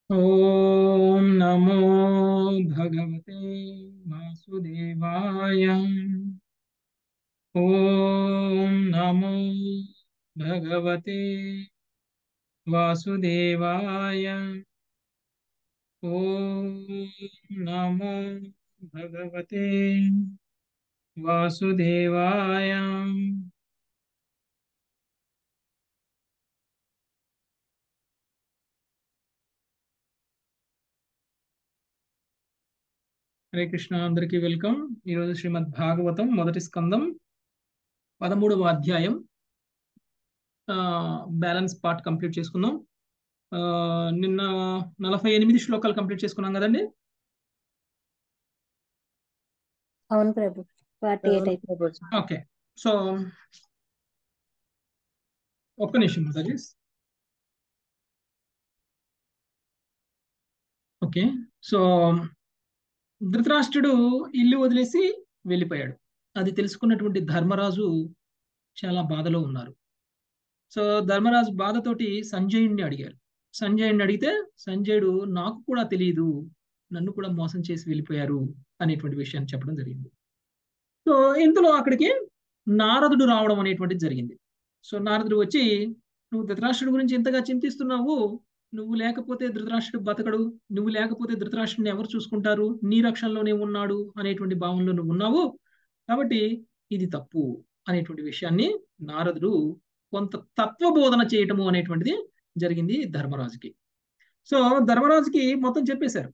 ॐ नमो भगवते वासुदेवाय ॐ नमो भगवते वासुदेवाय ॐ नमो भगवते वासुदेवाय హరే కృష్ణ అందరికీ వెల్కమ్ ఈరోజు శ్రీమద్ భాగవతం మొదటి స్కందం పదమూడవ అధ్యాయం బ్యాలెన్స్ పార్ట్ కంప్లీట్ చేసుకుందాం ఆ, నిన్న నలభై ఎనిమిది శ్లోకాలు కంప్లీట్ చేసుకున్నాం కదండి అవును ప్రభు ఫార్టీ ఎయిట్ అయిపోయి ఓకే సో ఒక్క నిమిషం సజెస్ ఓకే సో ధృతరాష్ట్రుడు ఇల్లు వదిలేసి వెళ్ళిపోయాడు అది తెలుసుకున్నటువంటి ధర్మరాజు చాలా బాధలో ఉన్నారు సో ధర్మరాజు బాధతోటి సంజయుడిని అడిగారు సంజయుడిని అడిగితే సంజయుడు నాకు కూడా తెలియదు నన్ను కూడా మోసం చేసి వెళ్ళిపోయారు అనేటువంటి విషయాన్ని చెప్పడం జరిగింది సో ఇంతలో అక్కడికి నారదుడు రావడం అనేటువంటిది జరిగింది సో నారదుడు వచ్చి నువ్వు ధృతరాష్ట్రుడి గురించి ఇంతగా చింతిస్తున్నావు నువ్వు లేకపోతే ధృతరాష్ట్రుడు బతకడు నువ్వు లేకపోతే ధృతరాష్ట్రుడిని ఎవరు చూసుకుంటారు నీ రక్షణలోనే ఉన్నాడు అనేటువంటి భావంలో నువ్వు ఉన్నావు కాబట్టి ఇది తప్పు అనేటువంటి విషయాన్ని నారదుడు కొంత తత్వబోధన చేయటము అనేటువంటిది జరిగింది ధర్మరాజుకి సో ధర్మరాజుకి మొత్తం చెప్పేశారు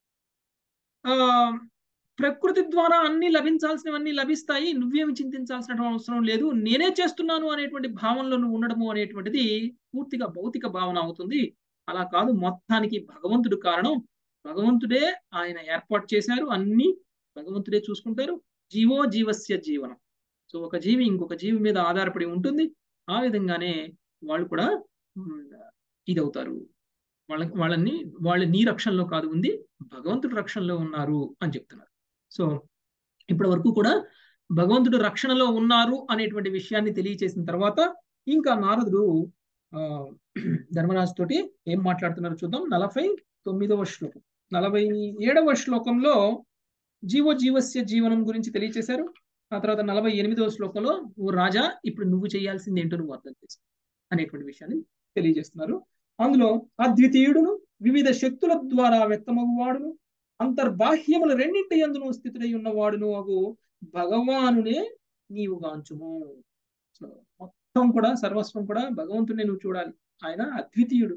ఆ ప్రకృతి ద్వారా అన్ని లభించాల్సినవన్నీ లభిస్తాయి నువ్వేమి చింతించాల్సిన అవసరం లేదు నేనే చేస్తున్నాను అనేటువంటి భావనలో నువ్వు ఉండడము అనేటువంటిది పూర్తిగా భౌతిక భావన అవుతుంది అలా కాదు మొత్తానికి భగవంతుడు కారణం భగవంతుడే ఆయన ఏర్పాటు చేశారు అన్ని భగవంతుడే చూసుకుంటారు జీవో జీవస్య జీవనం సో ఒక జీవి ఇంకొక జీవి మీద ఆధారపడి ఉంటుంది ఆ విధంగానే వాళ్ళు కూడా ఉమ్, ఇదవుతారు వాళ్ళ వాళ్ళని వాళ్ళ నీ రక్షణలో కాదు ఉంది భగవంతుడు రక్షణలో ఉన్నారు అని చెప్తున్నారు సో ఇప్పటి వరకు కూడా భగవంతుడు రక్షణలో ఉన్నారు అనేటువంటి విషయాన్ని తెలియచేసిన తర్వాత ఇంకా నారదుడు ఆ ధర్మరాజు తోటి ఏం మాట్లాడుతున్నారో చూద్దాం నలభై తొమ్మిదవ శ్లోకం నలభై ఏడవ శ్లోకంలో జీవో జీవస్య జీవనం గురించి తెలియచేశారు ఆ తర్వాత నలభై ఎనిమిదవ శ్లోకంలో ఓ రాజా ఇప్పుడు నువ్వు చేయాల్సింది ఏంటో నువ్వు అర్థం చేసుకో అనేటువంటి విషయాన్ని తెలియజేస్తున్నారు అందులో అద్వితీయుడును వివిధ శక్తుల ద్వారా వ్యక్తమగువాడును అంతర్బాహ్యములు రెండింటి ఎందును స్థితుడై ఉన్నవాడును అగు భగవానునే నీవు గాంచుము సో మొత్తం కూడా సర్వస్వం కూడా భగవంతుడిని నువ్వు చూడాలి ఆయన అద్వితీయుడు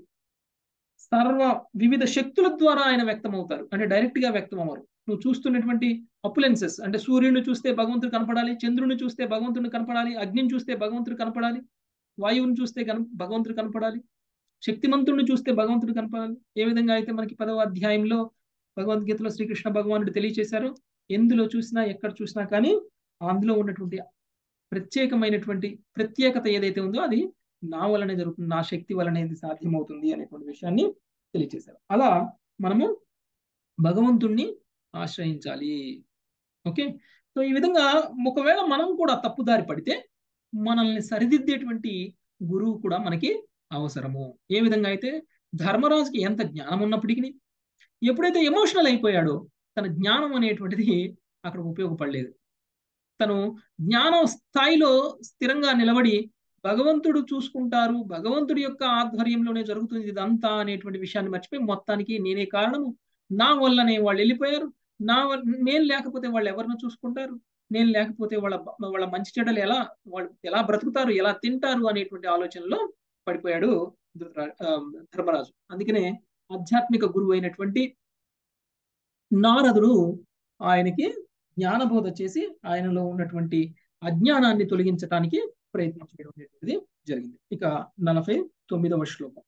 సర్వ వివిధ శక్తుల ద్వారా ఆయన వ్యక్తం అవుతారు అంటే డైరెక్ట్ గా వ్యక్తం అవ్వరు నువ్వు చూస్తున్నటువంటి అపులెన్సెస్ అంటే సూర్యుడిని చూస్తే భగవంతుడు కనపడాలి చంద్రుని చూస్తే భగవంతుడిని కనపడాలి అగ్నిని చూస్తే భగవంతుడు కనపడాలి వాయువుని చూస్తే కన భగవంతుడు కనపడాలి శక్తిమంతుడిని చూస్తే భగవంతుడు కనపడాలి ఏ విధంగా అయితే మనకి పదవ అధ్యాయంలో భగవద్గీతలో శ్రీకృష్ణ భగవానుడు తెలియచేశారో ఎందులో చూసినా ఎక్కడ చూసినా కానీ అందులో ఉన్నటువంటి ప్రత్యేకమైనటువంటి ప్రత్యేకత ఏదైతే ఉందో అది నా వలనే జరుగుతుంది నా శక్తి వలనే ఇది సాధ్యమవుతుంది అనేటువంటి విషయాన్ని తెలియచేశారు అలా మనము భగవంతుణ్ణి ఆశ్రయించాలి ఓకే సో ఈ విధంగా ఒకవేళ మనం కూడా తప్పుదారి పడితే మనల్ని సరిదిద్దేటువంటి గురువు కూడా మనకి అవసరము ఏ విధంగా అయితే ధర్మరాజుకి ఎంత జ్ఞానం ఉన్నప్పటికీ ఎప్పుడైతే ఎమోషనల్ అయిపోయాడో తన జ్ఞానం అనేటువంటిది అక్కడ ఉపయోగపడలేదు తను జ్ఞానం స్థాయిలో స్థిరంగా నిలబడి భగవంతుడు చూసుకుంటారు భగవంతుడి యొక్క ఆధ్వర్యంలోనే జరుగుతుంది ఇదంతా అనేటువంటి విషయాన్ని మర్చిపోయి మొత్తానికి నేనే కారణము నా వల్లనే వాళ్ళు వెళ్ళిపోయారు నా వల్ల- నేను లేకపోతే వాళ్ళు ఎవరిని చూసుకుంటారు నేను లేకపోతే వాళ్ళ వాళ్ళ మంచి చెడ్డలు ఎలా వాళ్ళు ఎలా బ్రతుకుతారు ఎలా తింటారు అనేటువంటి ఆలోచనలో పడిపోయాడు ధృతరా- ఆ, ధర్మరాజు అందుకనే ఆధ్యాత్మిక గురువు అయినటువంటి నారదుడు ఆయనకి జ్ఞానబోధ చేసి ఆయనలో ఉన్నటువంటి అజ్ఞానాన్ని తొలగించడానికి ప్రయత్నించడం అనేటువంటిది జరిగింది ఇక నలభై తొమ్మిదవ శ్లోకం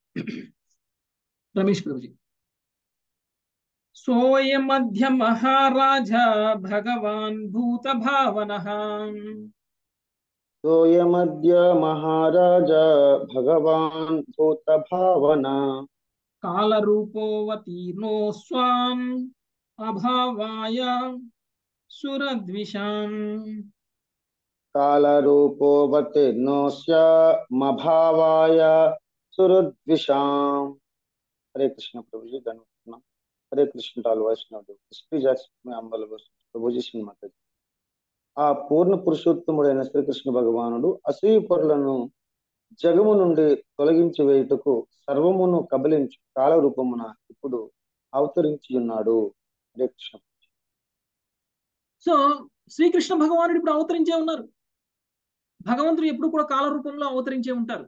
రమేష్ ప్రభుజీ సోయమధ్య మహారాజ భగవాన్ భూత భావన सोऽयमद्य महाराज भगवान् भूतभावना కాలరూపోవతీర్ణో స్వాం అభావాయ సురద్విషాం कालरूपोऽवतीर्णोऽस्य मभावाय सुहृद्विषाम् हरे कृष्ण प्रभु जी धन्यवाद हरे कृष्ण टाल वैष्णव देव శ్రీ జాస్మి అంబల ప్రభుజీ శ్రీ మాతాజీ ఆ పూర్ణ పురుషోత్తముడైన శ్రీకృష్ణ భగవానుడు అసూయ పరులను జగము నుండి తొలగించి వేయుటకు సర్వమును కబలించు కాల రూపమున ఇప్పుడు అవతరించి ఉన్నాడు హరే కృష్ణ సో శ్రీకృష్ణ భగవానుడు ఇప్పుడు అవతరించే ఉన్నారు భగవంతుడు ఎప్పుడు కూడా కాల రూపంలో అవతరించే ఉంటారు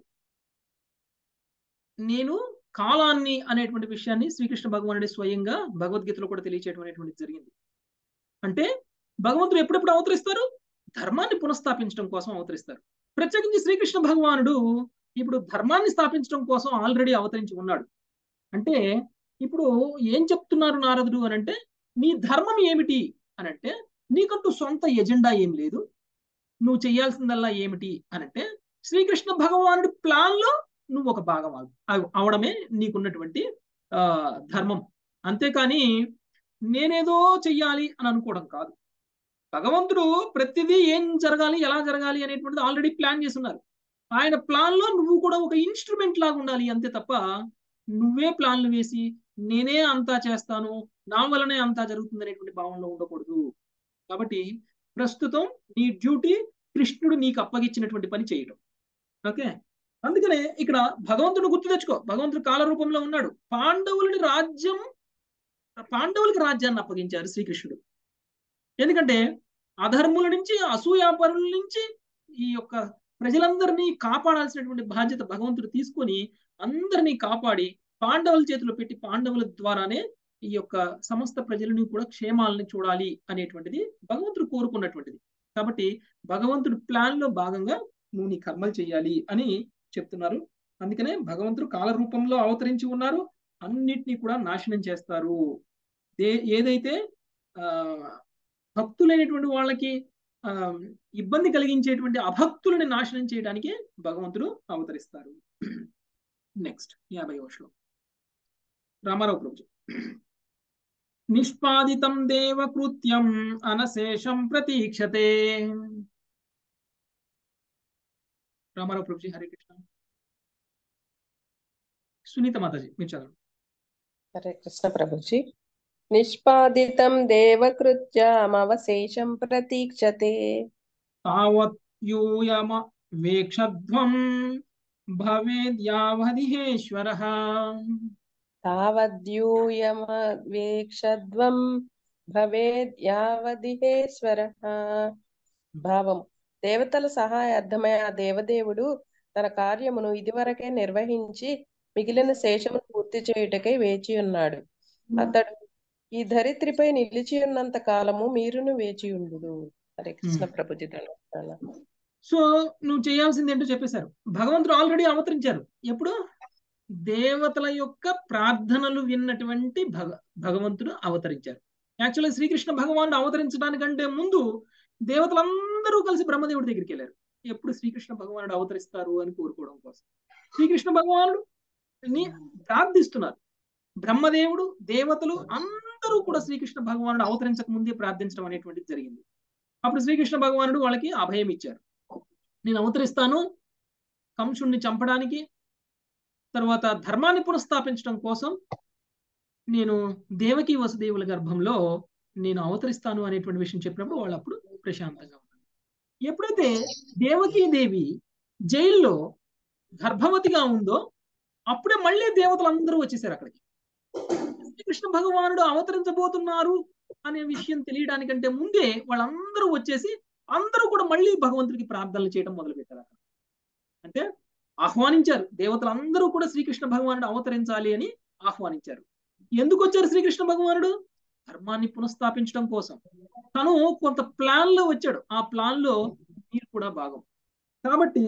నేను కాలాన్ని అనేటువంటి విషయాన్ని శ్రీకృష్ణ భగవానుడి స్వయంగా భగవద్గీతలో కూడా తెలియచేయడం జరిగింది అంటే భగవంతుడు ఎప్పుడెప్పుడు అవతరిస్తారు ధర్మాన్ని పునఃస్థాపించడం కోసం అవతరిస్తారు ప్రత్యేకించి శ్రీకృష్ణ భగవానుడు ఇప్పుడు ధర్మాన్ని స్థాపించడం కోసం ఆల్రెడీ అవతరించి ఉన్నాడు అంటే ఇప్పుడు ఏం చెప్తున్నారు నారదుడు అని అంటే నీ ధర్మం ఏమిటి అని అంటే నీకంటూ సొంత ఎజెండా ఏం లేదు నువ్వు చేయాల్సిందల్లా ఏమిటి అని అంటే శ్రీకృష్ణ భగవానుడి ప్లాన్ లో నువ్వు ఒక భాగం అవడమే నీకున్నటువంటి ఆ ధర్మం అంతేకాని నేనేదో చెయ్యాలి అని అనుకోవడం కాదు భగవంతుడు ప్రతిదీ ఏం జరగాలి ఎలా జరగాలి అనేటువంటిది ఆల్రెడీ ప్లాన్ చేస్తున్నారు ఆయన ప్లాన్ లో నువ్వు కూడా ఒక ఇన్స్ట్రుమెంట్ లాగా ఉండాలి అంతే తప్ప నువ్వే ప్లాన్లు వేసి నేనే అంతా చేస్తాను నా వలనే అంతా జరుగుతుంది అనేటువంటి భావనలో ఉండకూడదు కాబట్టి ప్రస్తుతం నీ డ్యూటీ కృష్ణుడు నీకు అప్పగించినటువంటి పని చేయడం ఓకే అందుకనే ఇక్కడ భగవంతుడు గుర్తు తెచ్చుకో భగవంతుడు కాల రూపంలో ఉన్నాడు పాండవులని రాజ్యం పాండవులకి రాజ్యాన్ని అప్పగించారు శ్రీకృష్ణుడు ఎందుకంటే అధర్ముల నుంచి అసూయాపరుల నుంచి ఈ యొక్క ప్రజలందరినీ కాపాడాల్సినటువంటి బాధ్యత భగవంతుడు తీసుకొని అందరినీ కాపాడి పాండవుల చేతిలో పెట్టి పాండవుల ద్వారానే ఈ యొక్క సమస్త ప్రజలని కూడా క్షేమాలని చూడాలి అనేటువంటిది భగవంతుడు కోరుకున్నటువంటిది కాబట్టి భగవంతుడు ప్లాన్ లో భాగంగా నువ్వు నీ కర్మలు చేయాలి అని చెప్తున్నారు అందుకనే భగవంతుడు కాల రూపంలో అవతరించి ఉన్నారు అన్నిటినీ కూడా నాశనం చేస్తారు ఏదైతే ఆ భక్తులైనటువంటి వాళ్ళకి ఆ ఇబ్బంది కలిగించేటువంటి అభక్తులని నాశనం చేయడానికి భగవంతుడు అవతరిస్తారు నెక్స్ట్ యాభై శ్లోకం రామారావు ప్రభుజీ నిష్పాదితం దేవకృత్యం అనశేషం ప్రతీక్షతే రామారావు ప్రభుజీ హరే కృష్ణ సునీత మాతాజీ మీరు చదవండి హరే కృష్ణ ప్రభుజీ నిష్పాదితం దేవకృత్యమవశేషం ప్రతీక్షతే తావత్యూయమ వేక్షధ్వం భవేద్యావధిహేశ్వర తావద్యూయమవేక్షధ్వం భవేద్యావధిహేశ్వర భావం దేవతల సహాయార్థమై ఆ దేవదేవుడు తన కార్యమును ఇదివరకే నిర్వహించి మిగిలిన శేషమును పూర్తి చేయుటకై వేచి ఉన్నాడు అతడు ఈ ధరిత్రిపై నిలిచి ఉన్నంత కాలము మీరును వేచి ఉండు హరే కృష్ణ ప్రభుజీ సో నువ్వు చేయాల్సింది ఏంటో చెప్పేశారు భగవంతుడు ఆల్రెడీ అవతరించారు ఎప్పుడు దేవతల యొక్క ప్రార్థనలు విన్నటువంటి భగ భగవంతుడు అవతరించారు యాక్చువల్గా శ్రీకృష్ణ భగవానుడు అవతరించడానికంటే ముందు దేవతలందరూ కలిసి బ్రహ్మదేవుడి దగ్గరికి వెళ్ళారు ఎప్పుడు శ్రీకృష్ణ భగవానుడు అవతరిస్తారు అని కోరుకోవడం కోసం శ్రీకృష్ణ భగవానుడు ప్రార్థిస్తున్నారు బ్రహ్మదేవుడు దేవతలు అందరూ కూడా శ్రీకృష్ణ భగవానుడు అవతరించక ముందే ప్రార్థించడం అనేటువంటిది జరిగింది అప్పుడు శ్రీకృష్ణ భగవానుడు వాళ్ళకి అభయం ఇచ్చారు నేను అవతరిస్తాను కంసుణ్ణి చంపడానికి తర్వాత ధర్మాన్ని పునఃస్థాపించడం కోసం నేను దేవకి వసుదేవుల గర్భంలో నేను అవతరిస్తాను అనేటువంటి విషయం చెప్పినప్పుడు వాళ్ళు అప్పుడు ప్రశాంతంగా ఉన్నారు ఎప్పుడైతే దేవకీ దేవి జైల్లో గర్భవతిగా ఉందో అప్పుడే మళ్ళీ దేవతలు అందరూ వచ్చేసారు అక్కడికి శ్రీకృష్ణ భగవానుడు అవతరించబోతున్నారు అనే విషయం తెలియడానికంటే ముందే వాళ్ళందరూ వచ్చేసి అందరూ కూడా మళ్ళీ భగవంతుడికి ప్రార్థనలు చేయడం మొదలు పెట్టారు అక్కడ అంటే ఆహ్వానించారు దేవతలు అందరూ కూడా శ్రీకృష్ణ భగవానుడు అవతరించాలి అని ఆహ్వానించారు ఎందుకు వచ్చారు శ్రీకృష్ణ భగవానుడు ధర్మాన్ని పునఃస్థాపించడం కోసం తను కొంత ప్లాన్ లో వచ్చాడు ఆ ప్లాన్ లో మీరు కూడా భాగం కాబట్టి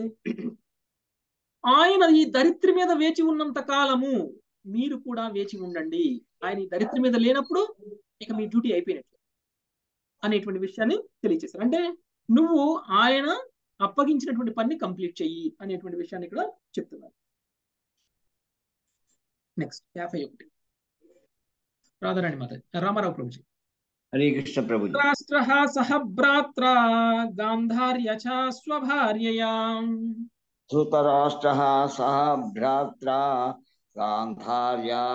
ఆయన ఈ దరిద్రి మీద వేచి ఉన్నంత కాలము మీరు కూడా వేచి ఉండండి ఆయన ఈ దరిద్రి మీద లేనప్పుడు ఇక మీ డ్యూటీ అయిపోయినట్లు అనేటువంటి విషయాన్ని తెలియచేశారు అంటే నువ్వు ఆయన అప్పగించినటువంటి పని కంప్లీట్ చెయ్యి అనేటువంటి విషయాన్ని ఇక్కడ చెప్తున్నారు నెక్స్ట్ యాభై ఒకటి రాధారాణి మాత రామారావు ప్రభుజీ హరే కృష్ణ ప్రభుజీ రాష్ట్ర సహ భ్రాత్ర గాంధార్య చ స్వభార్యయా ధృతరాష్ట్ర సహ భ్రాత్ర గాంధార్య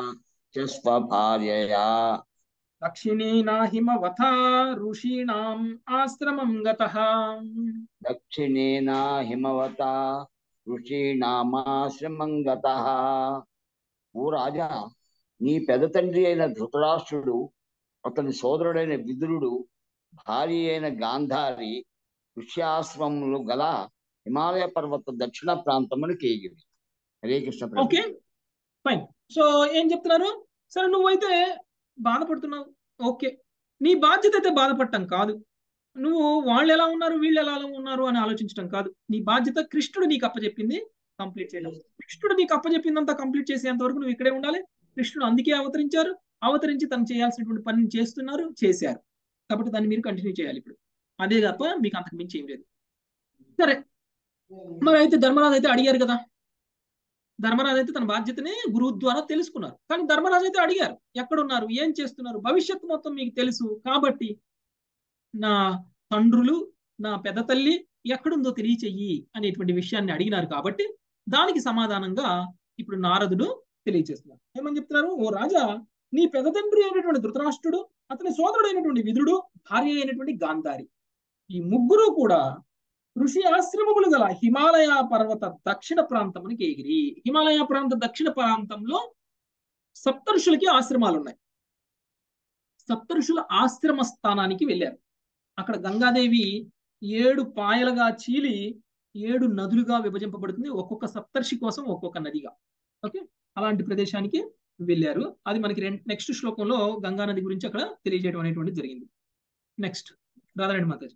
చ స్వభార్యయా దక్షిణేన హిమవత ఋషీణాం ఆశ్రమం గతః దక్షిణేన హిమవత ఋషీణామాశ్రమంగత ఓ రాజా నీ పెద తండ్రి అయిన ధృతరాష్ట్రుడు అతని సోదరుడైన విదురుడు భార్య అయిన గాంధారి ఋష్యాశ్రమములు గల హిమాలయ పర్వత దక్షిణ ప్రాంతమునికి ఎగిరి Hare Krishna Prabhu okay fine so ఏం చెప్తున్నారు సరే నువ్వైతే బాధపడుతున్నావు ఓకే నీ బాధ్యత అయితే బాధపడటం కాదు నువ్వు వాళ్ళు ఎలా ఉన్నారు వీళ్ళు ఎలా ఉన్నారు అని ఆలోచించడం కాదు నీ బాధ్యత కృష్ణుడు నీకు అప్పచెప్పింది కంప్లీట్ చేయడం కృష్ణుడు నీకు అప్పచెప్పిందంతా కంప్లీట్ చేసేంత వరకు నువ్వు ఇక్కడే ఉండాలి కృష్ణుడు అందుకే అవతరించారు అవతరించి తను చేయాల్సినటువంటి పనిని చేస్తున్నారు చేశారు కాబట్టి దాన్ని మీరు కంటిన్యూ చేయాలి ఇప్పుడు అదే తప్ప మీకు అంతకు మించి ఏం లేదు సరే మరి అయితే ధర్మరాజు అయితే అడిగారు కదా ధర్మరాజు అయితే తన బాధ్యతని గురువు ద్వారా తెలుసుకున్నారు కానీ ధర్మరాజు అయితే అడిగారు ఎక్కడున్నారు ఏం చేస్తున్నారు భవిష్యత్తు మొత్తం మీకు తెలుసు కాబట్టి నా తండ్రులు నా పెద్ద తల్లి ఎక్కడుందో తెలియచెయ్యి అనేటువంటి విషయాన్ని అడిగినారు కాబట్టి దానికి సమాధానంగా ఇప్పుడు నారదుడు తెలియజేస్తున్నారు ఏమని చెప్తున్నారు ఓ రాజా నీ పెద్ద తండ్రి అయినటువంటి ధృతరాష్ట్రుడు అతని సోదరుడు అయినటువంటి విదురుడు భార్య అయినటువంటి గాంధారి ఈ ముగ్గురు కూడా ఋషి ఆశ్రమములు గల హిమాలయ పర్వత దక్షిణ ప్రాంతమునికి ఎగిరి హిమాలయ ప్రాంత దక్షిణ ప్రాంతంలో సప్తఋషులకి ఆశ్రమాలు ఉన్నాయి సప్తఋషుల ఆశ్రమ స్థానానికి వెళ్ళారు అక్కడ గంగాదేవి ఏడు పాయలుగా చీలి ఏడు నదులుగా విభజింపబడుతుంది ఒక్కొక్క సప్తర్షి కోసం ఒక్కొక్క నదిగా ఓకే అలాంటి ప్రదేశానికి వెళ్ళారు అది మనకి నెక్స్ట్ శ్లోకంలో గంగా నది గురించి అక్కడ తెలియజేయడం అనేటువంటి జరిగింది నెక్స్ట్ రాధారాణి మాతాజీ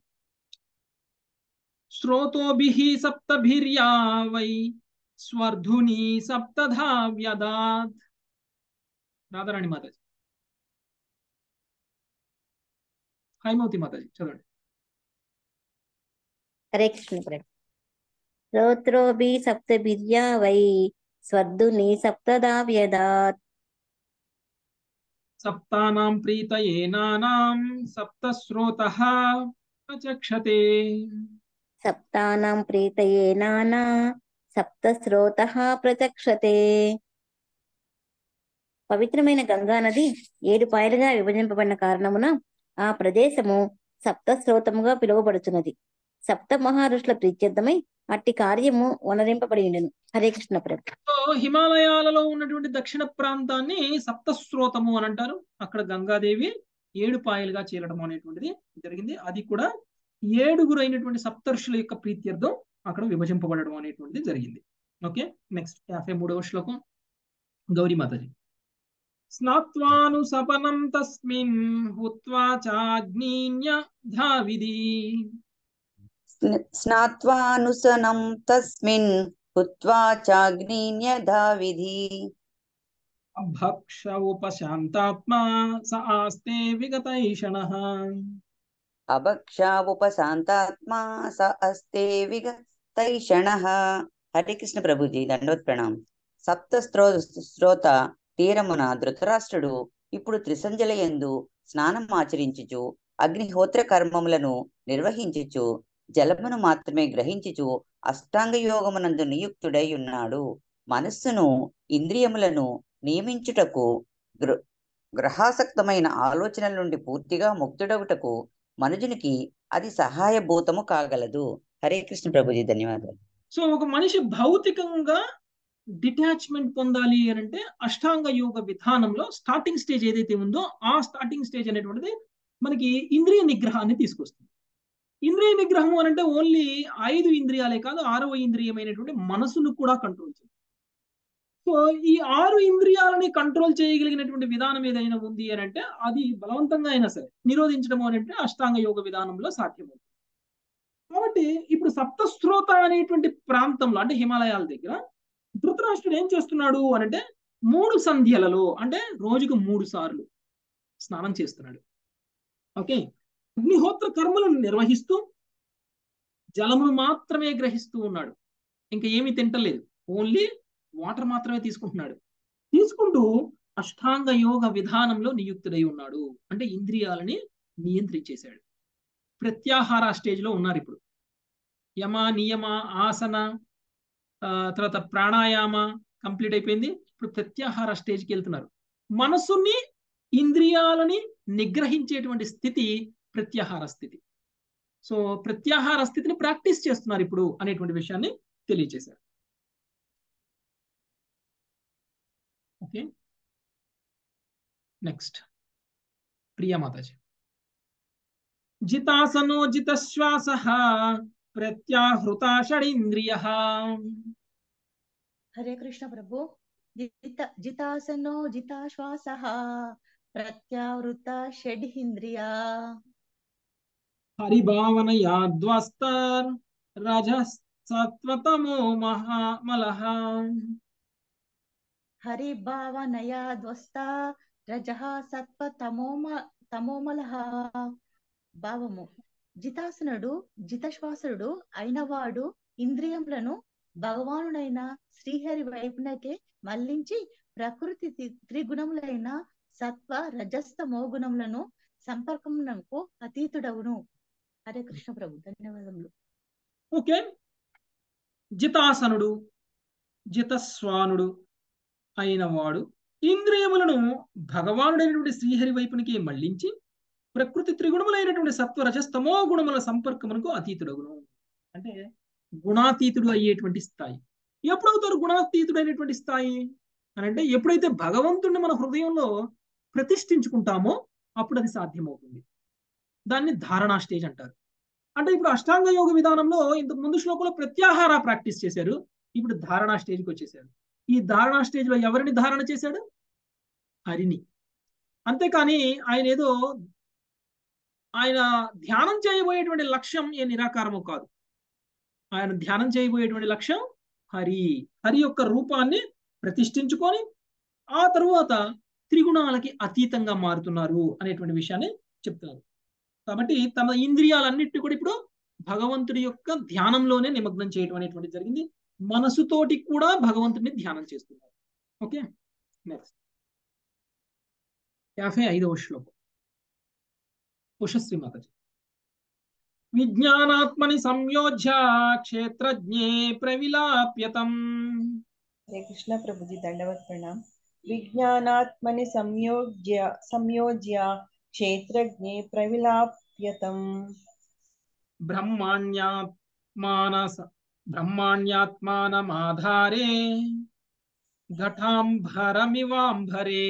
శ్రోతోభిః సప్తభిర్యా వై స్వర్ధుని సప్తధా వ్యదాత్ రాధారాణి మాతాజీ హైమవతి మాతాజీ చదవండి హరే కృష్ణ ప్రభు శ్రోత్రోభి సప్తభిర్యా వై స్వర్ధుని సప్తదా వ్యదాత్ సప్తానాం ప్రీతయేనానాం సప్త శ్రోతః ప్రచక్షతే సప్తానాం ప్రీతయే నానా సప్త స్రోత ప్రచక్షతే పవిత్రమైన గంగా నది ఏడు పాయలుగా విభజింపబడిన కారణమున ఆ ప్రదేశము సప్త స్రోతముగా పిలువబడుచున్నది సప్త మహారుషుల ప్రీత్యర్థమై అట్టి కార్యము వనరింపబడి ఉండెను హరే కృష్ణ ప్రభు సో హిమాలయాలలో ఉన్నటువంటి దక్షిణ ప్రాంతాన్ని సప్తస్రోతము అని అంటారు అక్కడ గంగాదేవి ఏడు పాయలుగా చీలడం అనేటువంటిది జరిగింది అది కూడా ఏడుగురు అయినటువంటి సప్తర్షుల యొక్క ప్రీత్యర్థం అక్కడ విభజింపబడడం అనేటువంటిది జరిగింది ఓకే నెక్స్ట్ యాభై మూడవ శ్లోకం గౌరీ మాతాజీ స్నాత్వాను సపనం తస్మిన్ హుత్వా చాగ్నీన్య ధావిది స్నాత్వానుసనం తస్మిన్ హుత్వా చాగ్నీన్యధావిధి భక్ష ఉపశాంతాత్మా స ఆస్తే విగతైషణః అభక్షావుపశాంతాత్మా స అస్తే విగతైషణః హరే కృష్ణ ప్రభుజీ దండవత్ ప్రణాం సప్త స్త్రో శ్రోత తీరమున ధృతరాష్ట్రుడు ఇప్పుడు త్రిసంజలయందు స్నానం ఆచరించుచు అగ్నిహోత్ర కర్మములను నిర్వహించుచు జలమును మాత్రమే గ్రహించుచు అష్టాంగ యోగమునందు నియుక్తుడై ఉన్నాడు మనస్సును ఇంద్రియములను నియమించుటకు గృ గ్రహాసక్తమైన ఆలోచనల నుండి పూర్తిగా ముక్తుడగుటకు మనుజునికి అది సహాయభూతము కాగలదు హరే కృష్ణ ప్రభుజీ ధన్యవాదాలు సో ఒక మనిషి భౌతికంగా డిటాచ్మెంట్ పొందాలి అని అంటే అష్టాంగ యోగ విధానంలో స్టార్టింగ్ స్టేజ్ ఏదైతే ఉందో ఆ స్టార్టింగ్ స్టేజ్ అనేటువంటిది మనకి ఇంద్రియ నిగ్రహాన్ని తీసుకొస్తుంది ఇంద్రియ నిగ్రహం అని అంటే ఓన్లీ ఐదు ఇంద్రియాలే కాదు ఆరవ ఇంద్రియమైనటువంటి మనసును కూడా కంట్రోల్ చేయాలి సో ఈ ఆరు ఇంద్రియాలని కంట్రోల్ చేయగలిగినటువంటి విధానం ఏదైనా ఉంది అని అంటే అది బలవంతంగా అయినా సరే నిరోధించడం అని అంటే అష్టాంగ యోగ విధానంలో సాధ్యమవుతుంది కాబట్టి ఇప్పుడు సప్తస్త్రోత అనేటువంటి ప్రాంతంలో అంటే హిమాలయాల దగ్గర ధృతరాష్ట్రుడు ఏం చేస్తున్నాడు అని అంటే మూడు సంధ్యలలో అంటే రోజుకు మూడు సార్లు స్నానం చేస్తున్నాడు ఓకే అగ్నిహోత్ర కర్మలను నిర్వహిస్తూ జలమును మాత్రమే గ్రహిస్తూ ఉన్నాడు ఇంకా ఏమీ తింటలేదు ఓన్లీ వాటర్ మాత్రమే తీసుకుంటున్నాడు తీసుకుంటూ అష్టాంగ యోగ విధానంలో నియుక్తుడై ఉన్నాడు అంటే ఇంద్రియాలని నియంత్రించేశాడు ప్రత్యాహార స్టేజ్ లో ఉన్నారు ఇప్పుడు యమ నియమ ఆసన తర్వాత ప్రాణాయామ కంప్లీట్ అయిపోయింది ఇప్పుడు ప్రత్యాహార స్టేజ్కి వెళ్తున్నారు మనసుని ఇంద్రియాలని నిగ్రహించేటువంటి స్థితి ప్రత్యాహార స్థితి సో ప్రత్యాహార స్థితిని ప్రాక్టీస్ చేస్తున్నారు ఇప్పుడు అనేటువంటి విషయాన్ని తెలియజేశారు ఓకే నెక్స్ట్ ప్రియా మాతాజీ జితాసనో జితశ్వాస ప్రత్యాహృత షడింద్రియ హరే కృష్ణ ప్రభు జిత జితాసనో జితాశ్వాస ప్రత్యావృత షడ్హింద్రియా హరిభావనయాద్వస్తర్ రజసత్వతమో మహామలః హరిభావనయా ధ్వస్త రజః సత్వ తమోమ తమోమలః భావము జితాసనుడు జితశ్వాసుడు అయినవాడు ఇంద్రియములను భగవానుడైన శ్రీహరి వైపునకే మళ్లించి ప్రకృతి తి- త్రిగుణములైన సత్వ రజస్తమో గుణములను సంపర్కమునకు అతీతుడవును హరే కృష్ణ ప్రభు ధన్యవాదములు ఓకే జితాసనుడు జితస్వానుడు అయినవాడు ఇంద్రియములను భగవానుడైనటువంటి శ్రీహరి వైపునికి మళ్లించి ప్రకృతి త్రిగుణములైనటువంటి సత్వ రజస్తమో గుణముల సంపర్కమునకు అతీతుడగును అంటే గుణాతీతుడు అయ్యేటువంటి స్థాయి ఎప్పుడవుతారు గుణాతీతుడైనటువంటి స్థాయి అని అంటే ఎప్పుడైతే భగవంతుడిని మన హృదయంలో ప్రతిష్ఠించుకుంటామో అప్పుడు అది సాధ్యమవుతుంది దాన్ని ధారణా స్టేజ్ అంటారు అంటే ఇప్పుడు అష్టాంగ యోగ విధానంలో ఇంతకు ముందు శ్లోకంలో ప్రత్యాహార ప్రాక్టీస్ చేశారు ఇప్పుడు ధారణా స్టేజ్కి వచ్చేసారు ఈ ధారణా స్టేజ్ లో ఎవరిని ధారణ చేశాడు హరిని అంతేకాని ఆయన ఏదో ఆయన ధ్యానం చేయబోయేటువంటి లక్ష్యం ఏ నిరాకారము కాదు ఆయన ధ్యానం చేయబోయేటువంటి లక్ష్యం హరి హరి యొక్క రూపాన్ని ప్రతిష్ఠించుకొని ఆ తరువాత త్రిగుణాలకి అతీతంగా మారుతున్నారు అనేటువంటి విషయాన్ని చెప్తున్నారు కాబట్టి తన ఇంద్రియాలన్నిటి కూడా ఇప్పుడు భగవంతుడి యొక్క ధ్యానంలోనే నిమగ్నం చేయడం అనేటువంటి జరిగింది మనసుతోటి కూడా భగవంతుడిని ధ్యానం చేస్తున్నారు ఓకే నెక్స్ట్ యాభై ఐదవ శ్లోకం ఉషశ్రీ మాతాజీ విజ్ఞానాత్మని సంయోజ్య క్షేత్రజ్ఞే ప్రవిలాప్యతం హరే కృష్ణ ప్రభుజీ దండవత్ ప్రణాం విజ్ఞానాత్మని సంయోజ్య సంయోజ్య క్షేత్రజ్ఞే ప్రవిలాప్యతం బ్రహ్మాణ్యాత్మానస బ్రహ్మాణ్యాత్మానమాధారే ఘటాంబరమివాంబరే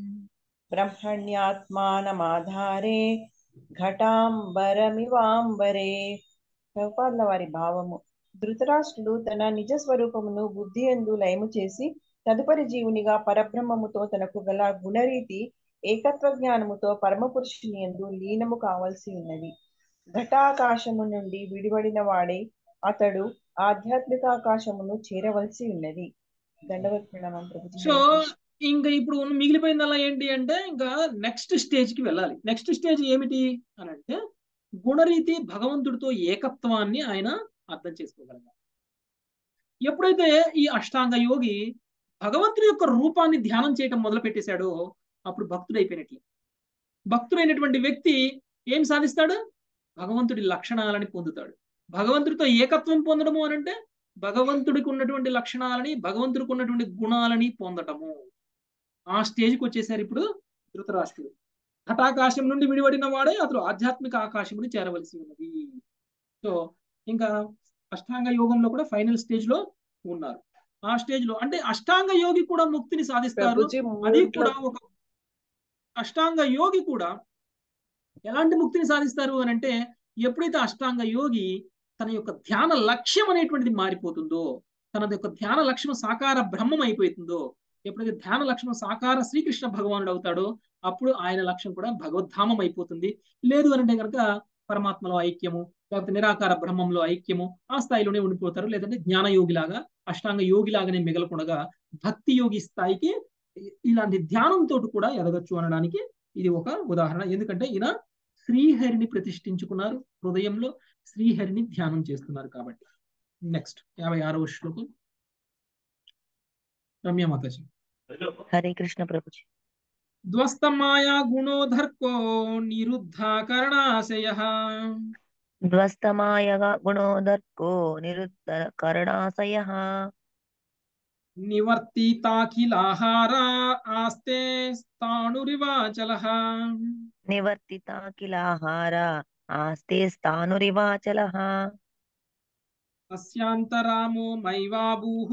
బ్రహ్మణ్యాత్మానమాధారే ఘటాంబరమివాంబరే ప్రభుపాదుల వారి భావము ధృతరాష్ట్రుడు తన నిజ స్వరూపమును బుద్ధి ఎందు లయము చేసి తదుపరి జీవునిగా పరబ్రహ్మముతో తనకు గల గుణరీతి ఏకత్వ జ్ఞానముతో పరమపురుషుని ఎందు లీనము కావలసి ఉన్నది ఘటాకాశము నుండి విడివడిన వాడై అతడు ఆధ్యాత్మిక ఆకాశమును చేరవలసి ఉన్నది దండవత్ ప్రణామం ప్రభుజీ సో ఇంకా ఇప్పుడు ఉన్న మిగిలిపోయిందల్లా ఏంటి అంటే ఇంకా నెక్స్ట్ స్టేజ్ కి వెళ్ళాలి నెక్స్ట్ స్టేజ్ ఏమిటి అని అంటే గుణరీతి భగవంతుడితో ఏకత్వాన్ని ఆయన అర్థం చేసుకోగలగాలి ఎప్పుడైతే ఈ అష్టాంగ యోగి భగవంతుడి యొక్క రూపాన్ని ధ్యానం చేయటం మొదలు పెట్టేశాడో అప్పుడు భక్తుడైపోయినట్లే భక్తుడైనటువంటి వ్యక్తి ఏం సాధిస్తాడు భగవంతుడి లక్షణాలని పొందుతాడు భగవంతుడితో ఏకత్వం పొందడము అని అంటే భగవంతుడికి ఉన్నటువంటి లక్షణాలని భగవంతుడికి ఉన్నటువంటి గుణాలని పొందటము ఆ స్టేజ్కి వచ్చేసారు ఇప్పుడు ధృతరాష్ట్రుడు ఘటాకాశం నుండి విడివడిన వాడే అతడు ఆధ్యాత్మిక ఆకాశముని చేరవలసి ఉన్నది సో ఇంకా అష్టాంగ యోగంలో కూడా ఫైనల్ స్టేజ్ లో ఉన్నారు ఆ స్టేజ్ లో అంటే అష్టాంగ యోగి కూడా ముక్తిని సాధిస్తారు ప్రభుజీ అది మూడ్లో కూడా ఒక అష్టాంగ యోగి కూడా ఎలాంటి ముక్తిని సాధిస్తారు అని అంటే ఎప్పుడైతే అష్టాంగ యోగి తన యొక్క ధ్యాన లక్ష్యం అనేటువంటిది మారిపోతుందో తన యొక్క ధ్యాన లక్ష్యం సాకార బ్రహ్మం అయిపోతుందో ఎప్పుడైతే ధ్యాన లక్ష్యం సాకార శ్రీకృష్ణ భగవానుడు అవుతాడో అప్పుడు ఆయన లక్ష్యం కూడా భగవద్ధామం అయిపోతుంది లేదు అని అంటే కనుక పరమాత్మలో ఐక్యము లేకపోతే నిరాకార బ్రహ్మంలో ఐక్యము ఆ స్థాయిలోనే ఉండిపోతారు లేదంటే జ్ఞాన యోగిలాగా అష్టాంగ యోగిలాగానే మిగలకుండా భక్తి యోగి స్థాయికి ఇ- ఇలాంటి ధ్యానంతో కూడా ఎదగచ్చు అనడానికి ఇది ఒక ఉదాహరణ ఎందుకంటే ఈయన శ్రీహరిని ప్రతిష్ఠించుకున్నారు హృదయంలో శ్రీహరిని ధ్యానం చేస్తున్నారు కాబట్టి నెక్స్ట్ యాభై ఆరవ శ్లోకం రమ్య మాతాజీ హరే కృష్ణ ప్రభుజీ ధ్వస్త మాయా గుణోధర్కో నిరుద్ధాకరణాశయ ధ్వస్తమాయగ గుణోదర్కో నిరుత్తర కరుణాశయ నివర్తితాఖిలాహారా ఆస్తే స్థాణురివాచలః నివర్తిత కిలాహార ఆస్తే స్థానురివాచలః తస్యాంతరామో మైవాభూః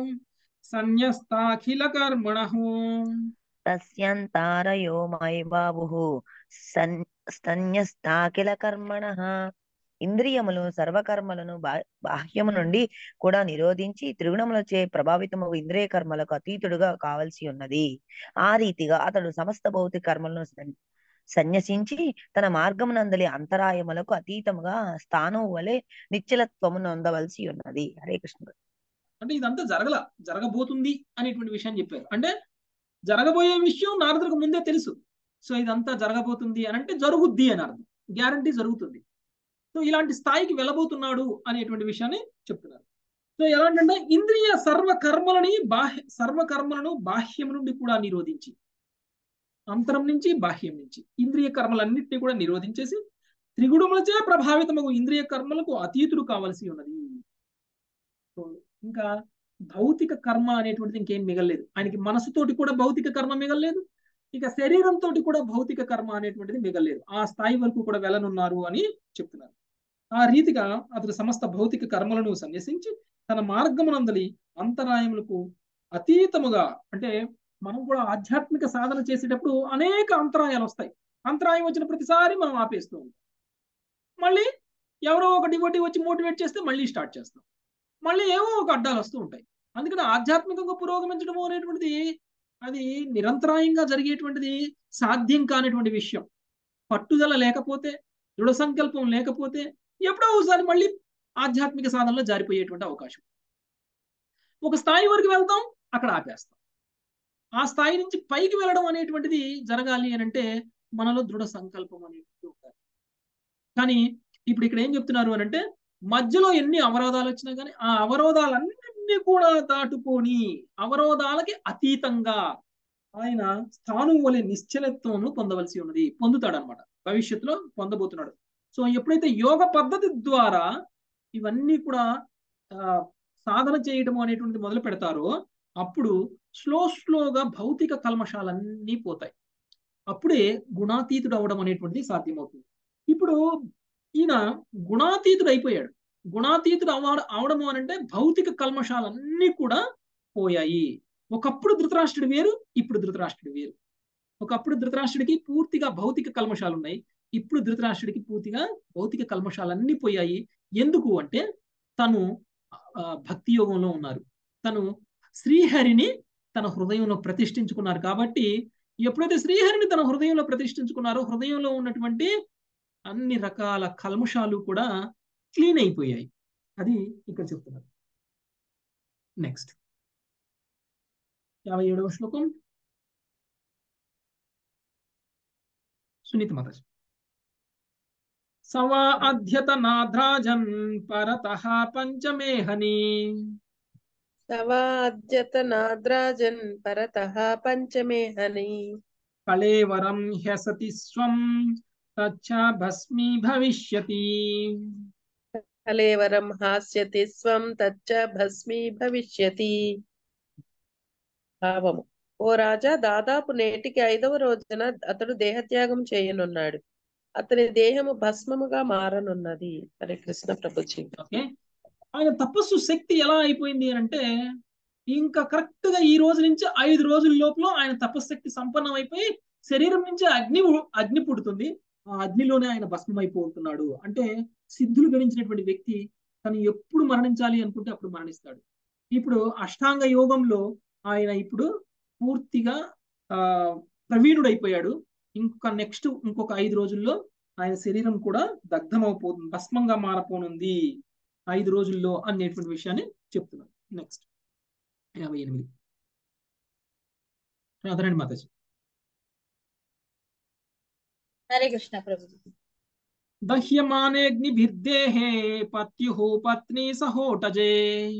సన్యస్తాఖిల కర్మణః తస్యంతారయో మై బాబుః సన్ స్తన్యస్తాకిల కర్మణః ఇంద్రియములు సర్వకర్మలను బా- బాహ్యము నుండి కూడా నిరోధించి త్రిగుణములచే ప్రభావితము ఇంద్రియ కర్మలకు అతీతుడుగా కావలసి ఉన్నది ఆ రీతిగా అతడు సమస్త భౌతిక కర్మలను సన్- సన్యసించి తన మార్గమునందలి అంతరాయములకు అతీతముగా స్థానం వలె నిశ్చలత్వము నొందవలసి ఉన్నది హరే కృష్ణ అంటే ఇదంతా జరగల జరగబోతుంది అనేటువంటి విషయాన్ని చెప్పారు అంటే జరగబోయే విషయం నారదులకు ముందే తెలుసు సో ఇదంతా జరగబోతుంది అని అంటే జరుగుద్ది అని అర్థం గ్యారంటీ జరుగుతుంది సో ఇలాంటి స్థాయికి వెళ్ళబోతున్నాడు అనేటువంటి విషయాన్ని చెప్తున్నారు సో ఎలాంటంటే ఇంద్రియ సర్వ కర్మలని బాహ్య సర్వ కర్మలను బాహ్యం నుండి కూడా నిరోధించి అంతరం నుంచి బాహ్యం నుంచి ఇంద్రియ కర్మలన్నింటినీ కూడా నిరోధించేసి త్రిగుణములచే ప్రభావితమగు ఇంద్రియ కర్మలకు అతీతుడు కావలసి ఉన్నది సో ఇంకా భౌతిక కర్మ అనేటువంటిది ఇంకేం మిగలలేదు ఆయనకి మనసుతోటి కూడా భౌతిక కర్మ మిగలలేదు ఇక శరీరంతో కూడా భౌతిక కర్మ అనేటువంటిది మిగలలేదు ఆ స్థాయి వరకు కూడా వెళ్ళనున్నారు అని చెప్తున్నారు ఆ రీతిగా అతడు సమస్త భౌతిక కర్మలను సన్యసించి తన మార్గమునందలి అంతరాయములకు అతీతముగా అంటే మనం కూడా ఆధ్యాత్మిక సాధన చేసేటప్పుడు అనేక అంతరాయాలు వస్తాయి అంతరాయం వచ్చిన ప్రతిసారి మనం ఆపేస్తూ ఉంటాం మళ్ళీ ఎవరో ఒక డివోటీ వచ్చి మోటివేట్ చేస్తే మళ్ళీ స్టార్ట్ చేస్తాం మళ్ళీ ఏవో ఒక అడ్డాలు వస్తూ ఉంటాయి అందుకని ఆధ్యాత్మికంగా పురోగమించడం అనేటువంటిది అది నిరంతరాయంగా జరిగేటువంటిది సాధ్యం కానిటువంటి విషయం పట్టుదల లేకపోతే దృఢ సంకల్పం లేకపోతే ఎప్పుడో ఒకసారి మళ్ళీ ఆధ్యాత్మిక సాధనలో జారిపోయేటువంటి అవకాశం ఒక స్థాయి వరకు వెళ్తాం అక్కడ ఆపేస్తాం ఆ స్థాయి నుంచి పైకి వెళ్ళడం అనేటువంటిది జరగాలి అని అంటే మనలో దృఢ సంకల్పం అనేటువంటి ఉండాలి కానీ ఇప్పుడు ఇక్కడ ఏం చెప్తున్నారు అని అంటే మధ్యలో ఎన్ని అవరోధాలు వచ్చినా కానీ ఆ అవరోధాలన్నింటినీ కూడా దాటుకొని అవరోధాలకి అతీతంగా ఆయన స్థానం వలె నిశ్చలత్వమును పొందవలసి ఉన్నది పొందుతాడు అనమాట భవిష్యత్తులో పొందబోతున్నాడు సో ఎప్పుడైతే యోగ పద్ధతి ద్వారా ఇవన్నీ కూడా ఆ, సాధన చేయడం అనేటువంటిది మొదలు పెడతారో అప్పుడు స్లో స్లోగా భౌతిక కల్మషాలన్నీ పోతాయి అప్పుడే గుణాతీతుడు అవడం అనేటువంటిది సాధ్యమవుతుంది ఇప్పుడు ఈయన గుణాతీతుడు అయిపోయాడు గుణాతీతుడు అవ అవడము అని అంటే భౌతిక కల్మషాలన్నీ కూడా పోయాయి ఒకప్పుడు ధృతరాష్ట్రుడు వేరు ఇప్పుడు ధృతరాష్ట్రుడు వేరు ఒకప్పుడు ధృతరాష్ట్రుడికి పూర్తిగా భౌతిక కల్మషాలు ఉన్నాయి ఇప్పుడు ధృతరాష్ట్రుడికి పూర్తిగా భౌతిక కల్మషాలన్నీ పోయాయి ఎందుకు అంటే తను ఆ, భక్తి యోగంలో ఉన్నారు తను శ్రీహరిని తన హృదయంలో ప్రతిష్ఠించుకున్నారు కాబట్టి ఎప్పుడైతే శ్రీహరిని తన హృదయంలో ప్రతిష్ఠించుకున్నారో హృదయంలో ఉన్నటువంటి అన్ని రకాల కల్మషాలు కూడా క్లీన్ అయిపోయాయి అది ఇక్కడ చెప్తున్నారు నెక్స్ట్ యాభై ఏడవ శ్లోకం సునీత మాతాజీ సవా అధ్యతనాద్రాజన్ పరతః పంచమేహని సవాద్యతనాద్రాజన్ పరతః పంచమేహని కళేవరం హ్యసతి స్వం తచ్చ భస్మీ భవిష్యతి కలేవరం హాస్యతి స్వం తచ్చ భస్మీ భవిష్యతి భావము ఓ రాజా దాదాపు నేటికి ఐదవ రోజున అతడు దేహత్యాగం చేయనున్నాడు అతని దేహము భస్మముగా మారనున్నది హరే కృష్ణ ప్రభుజీ ఓకే ఆయన తపస్సు శక్తి ఎలా అయిపోయింది అని అంటే ఇంకా కరెక్ట్ గా ఈ రోజు నుంచి ఐదు రోజుల లోపల ఆయన తపశక్తి సంపన్నం అయిపోయి శరీరం నుంచి అగ్ని అగ్ని పుడుతుంది ఆ అగ్నిలోనే ఆయన భస్మం అయిపోతున్నాడు అంటే సిద్ధులు గణించినటువంటి వ్యక్తి తను ఎప్పుడు మరణించాలి అనుకుంటే అప్పుడు మరణిస్తాడు ఇప్పుడు అష్టాంగ యోగంలో ఆయన ఇప్పుడు పూర్తిగా ఆ ప్రవీణుడైపోయాడు ఇంకొక నెక్స్ట్ ఇంకొక ఐదు రోజుల్లో ఆయన శరీరం కూడా దగ్ధమైపోతుంది భస్మంగా మారపోనుంది ఐదు రోజుల్లో అనేటువంటి విషయాన్ని చెప్తున్నాను నెక్స్ట్ యాభై ఎనిమిది అదనండి మాతాజీ హరే కృష్ణ ప్రభు దహ్యమానేగ్నిభిర్దేహే పత్యు పత్ని సహోటజే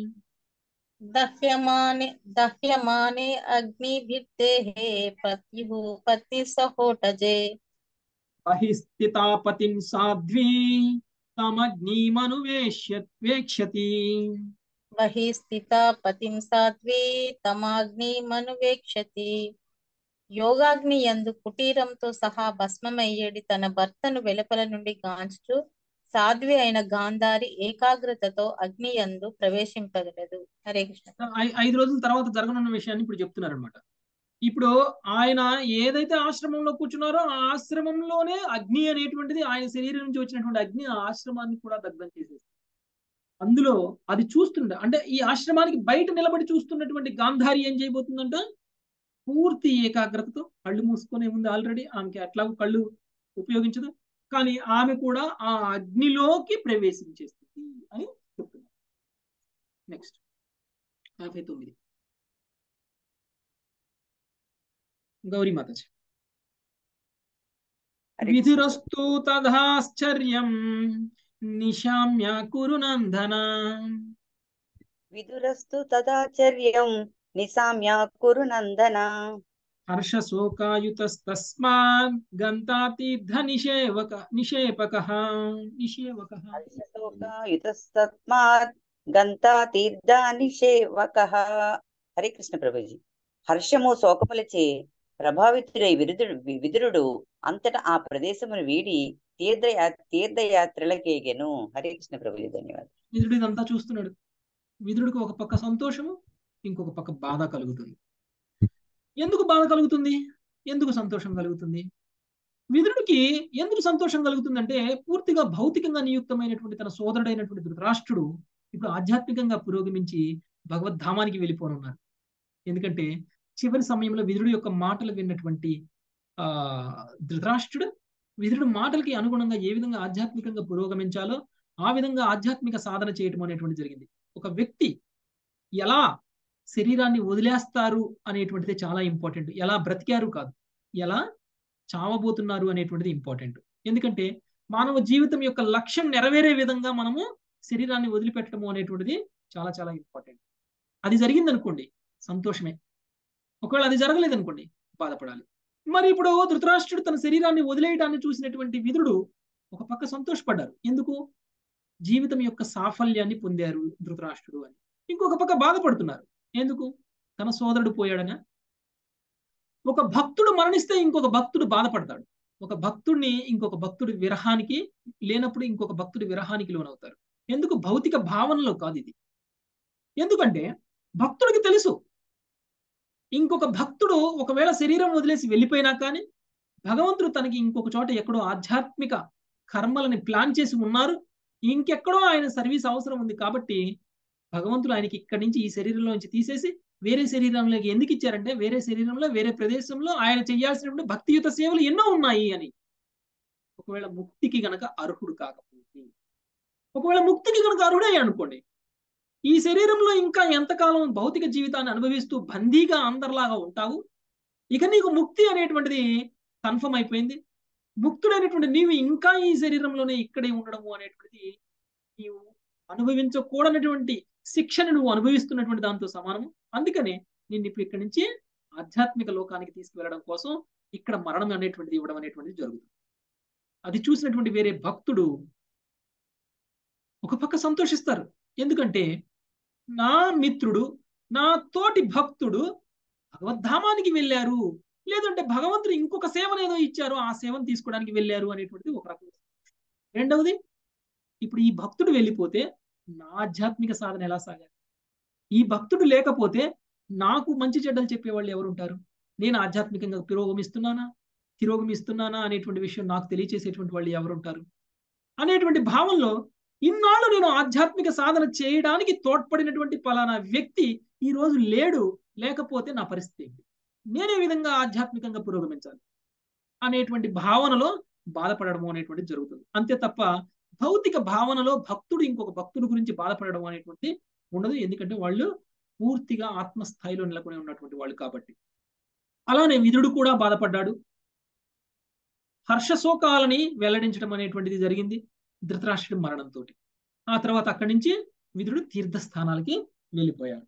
దహ్యమానే దహ్యమానే అగ్నిభిర్దేహే పత్యుః పత్ని సహోటజే బహిస్థితా పతిం సాధ్వీ తమగ్నిమనువేశ్య వేక్ష్యతి బహి స్థిత పతిం సాధ్వి తమాగ్నిమనువేక్షతి యోగాగ్ని యందు కుటీరంతో సహా భస్మమయ్యేడి తన భర్తను వెలుపల నుండి గాంచుచు సాధ్వి అయిన గాంధారి ఏకాగ్రతతో అగ్ని యందు ప్రవేశింపగలదు హరే కృష్ణ ఐ- ఐదు రోజుల తర్వాత జరగనున్న విషయాన్ని ఇప్పుడు చెప్తున్నారు అనమాట ఇప్పుడు ఆయన ఏదైతే ఆశ్రమంలో కూర్చున్నారో ఆ ఆశ్రమంలోనే అగ్ని అనేటువంటిది ఆయన శరీరం నుంచి వచ్చినటువంటి అగ్ని ఆ ఆశ్రమాన్ని కూడా దగ్ధం చేసేసి అందులో అది చూస్తుండే అంటే ఈ ఆశ్రమానికి బయట నిలబడి చూస్తున్నటువంటి గాంధారి ఏం చేయబోతుందంట పూర్తి ఏకాగ్రతతో కళ్ళు మూసుకునే ముందు ఆల్రెడీ ఆమెకి అట్లాగూ కళ్ళు ఉపయోగించదు కానీ ఆమె కూడా ఆ అగ్నిలోకి ప్రవేశించేస్తుంది అని చెప్తున్నారు నెక్స్ట్ యాభై తొమ్మిది గౌరీ మాతాజీ హరే కృష్ణ విధిరస్తు తదాశ్చర్యం నిశామ్య కురునందన విదురస్తు తదాచర్యం నిశామ్య కురు నందన హర్షశోకాయుతస్తస్మాత్ గంతాతీర్థ నిషేవక నిషేపక నిషేవక హర్షశోకాయుతస్తస్మాత్ గంతా తీర్థ నిషేవక హరే కృష్ణ ప్రభుజీ హర్షము శోకములచే ప్రభావితుడై విరుదుడు విదురుడు అంతటా ఆ ప్రదేశమును వీడి తీర్థయా తీర్థయాత్రలకేగెను హరే కృష్ణ ప్రభుజీ ధన్యవాదాలు విదురుడు ఇదంతా చూస్తున్నాడు విదురుడికి ఒక పక్క సంతోషము ఇంకొక పక్క బాధ కలుగుతుంది ఎందుకు బాధ కలుగుతుంది ఎందుకు సంతోషం కలుగుతుంది విదురుడికి ఎందుకు సంతోషం కలుగుతుందంటే పూర్తిగా భౌతికంగా నియుక్తమైనటువంటి తన సోదరుడైనటువంటి ధృతరాష్ట్రుడు ఇప్పుడు ఆధ్యాత్మికంగా పురోగమించి భగవద్ధామానికి వెళ్ళిపోనున్నారు ఎందుకంటే చివరి సమయంలో విదురుడు యొక్క మాటలు విన్నటువంటి ఆ ధృతరాష్ట్రుడు విదురుడు మాటలకి అనుగుణంగా ఏ విధంగా ఆధ్యాత్మికంగా పురోగమించాలో ఆ విధంగా ఆధ్యాత్మిక సాధన చేయటం అనేటువంటి జరిగింది ఒక వ్యక్తి ఎలా శరీరాన్ని వదిలేస్తారు అనేటువంటిది చాలా ఇంపార్టెంట్ ఎలా బ్రతికారు కాదు ఎలా చావబోతున్నారు అనేటువంటిది ఇంపార్టెంట్ ఎందుకంటే మానవ జీవితం యొక్క లక్ష్యం నెరవేరే విధంగా మనము శరీరాన్ని వదిలిపెట్టడము అనేటువంటిది చాలా చాలా ఇంపార్టెంట్ అది జరిగింది అనుకోండి సంతోషమే ఒకవేళ అది జరగలేదు అనుకోండి బాధపడాలి మరి ఇప్పుడు ధృతరాష్ట్రుడు తన శరీరాన్ని వదిలేయడాన్ని చూసినటువంటి విదురుడు ఒక పక్క సంతోషపడ్డారు ఎందుకు జీవితం యొక్క సాఫల్యాన్ని పొందారు ధృతరాష్ట్రుడు అని ఇంకొక పక్క బాధపడుతున్నారు ఎందుకు తన సోదరుడు పోయాడనా ఒక భక్తుడు మరణిస్తే ఇంకొక భక్తుడు బాధపడతాడు ఒక భక్తుడిని ఇంకొక భక్తుడి విరహానికి లేనప్పుడు ఇంకొక భక్తుడి విరహానికి లోనవుతారు ఎందుకు భౌతిక భావనలో కాదు ఇది ఎందుకంటే భక్తుడికి తెలుసు ఇంకొక భక్తుడు ఒకవేళ శరీరం వదిలేసి వెళ్ళిపోయినా కానీ భగవంతుడు తనకి ఇంకొక చోట ఎక్కడో ఆధ్యాత్మిక కర్మలని ప్లాన్ చేసి ఉన్నారు ఇంకెక్కడో ఆయన సర్వీస్ అవసరం ఉంది కాబట్టి భగవంతుడు ఆయనకి ఇక్కడి నుంచి ఈ శరీరంలో నుంచి తీసేసి వేరే శరీరంలోకి ఎందుకు ఇచ్చారంటే వేరే శరీరంలో వేరే ప్రదేశంలో ఆయన చేయాల్సినటువంటి భక్తియుత సేవలు ఎన్నో ఉన్నాయి అని ఒకవేళ ముక్తికి గనక అర్హుడు కాకపోతే ఒకవేళ ముక్తికి గనక అర్హుడే అనుకోండి ఈ శరీరంలో ఇంకా ఎంతకాలం భౌతిక జీవితాన్ని అనుభవిస్తూ బందీగా అందరిలాగా ఉంటావు ఇక నీకు ముక్తి అనేటువంటిది కన్ఫర్మ్ అయిపోయింది ముక్తుడైనటువంటి నీవు ఇంకా ఈ శరీరంలోనే ఇక్కడే ఉండడము అనేటువంటిది నీవు అనుభవించకూడనటువంటి శిక్షను నువ్వు అనుభవిస్తున్నటువంటి దాంతో సమానము అందుకనే నిన్ను ఇప్పుడు ఇక్కడి నుంచి ఆధ్యాత్మిక లోకానికి తీసుకువెళ్ళడం కోసం ఇక్కడ మరణం అనేటువంటిది ఇవ్వడం అనేటువంటిది జరుగుతుంది అది చూసినటువంటి వేరే భక్తుడు ఒక పక్క సంతోషిస్తారు ఎందుకంటే నా మిత్రుడు నా తోటి భక్తుడు భగవద్ధామానికి వెళ్ళారు లేదంటే భగవంతుడు ఇంకొక సేవను ఏదో ఇచ్చారు ఆ సేవను తీసుకోవడానికి వెళ్ళారు అనేటువంటిది ఒక రకం రెండవది ఇప్పుడు ఈ భక్తుడు వెళ్ళిపోతే నా ఆధ్యాత్మిక సాధన ఎలా సాగాలి ఈ భక్తుడు లేకపోతే నాకు మంచి చెడ్డలు చెప్పేవాళ్ళు ఎవరుంటారు నేను ఆధ్యాత్మికంగా పురోగమిస్తున్నానా తిరోగమిస్తున్నానా అనేటువంటి విషయం నాకు తెలియచేసేటువంటి వాళ్ళు ఎవరుంటారు అనేటువంటి భావంలో ఇన్నాళ్ళు నేను ఆధ్యాత్మిక సాధన చేయడానికి తోడ్పడినటువంటి పలానా వ్యక్తి ఈ రోజు లేడు లేకపోతే నా పరిస్థితి ఏంటి నేనే విధంగా ఆధ్యాత్మికంగా పురోగమించాలి అనేటువంటి భావనలో బాధపడడం అనేటువంటి జరుగుతుంది అంతే తప్ప భౌతిక భావనలో భక్తుడు ఇంకొక భక్తుడి గురించి బాధపడడం అనేటువంటి ఉండదు ఎందుకంటే వాళ్ళు పూర్తిగా ఆత్మస్థాయిలో నెలకొని ఉన్నటువంటి వాళ్ళు కాబట్టి అలానే విదుడు కూడా బాధపడ్డాడు హర్షశోకాలని వెల్లడించడం అనేటువంటిది జరిగింది ధృతరాష్ట్రుడి మరణంతో ఆ తర్వాత అక్కడి నుంచి విదుడు తీర్థస్థానాలకి వెళ్ళిపోయాడు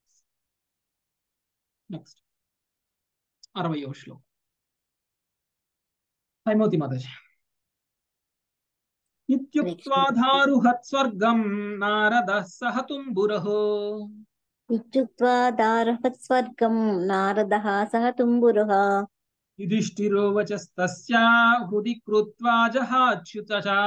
నెక్స్ట్ అరవై శ్లోకం హైమోతి మాతాజీ ఇత్యుక్త్వాధారుహత్స్వర్గం నారద సహ తుంబురహో ఇత్యుక్త్వా దారహత్ స్వర్గం నారదః సహ తుంబురుః యుధిష్ఠిరో వచస్తస్యా హృది కృత్వా జహాచ్యుత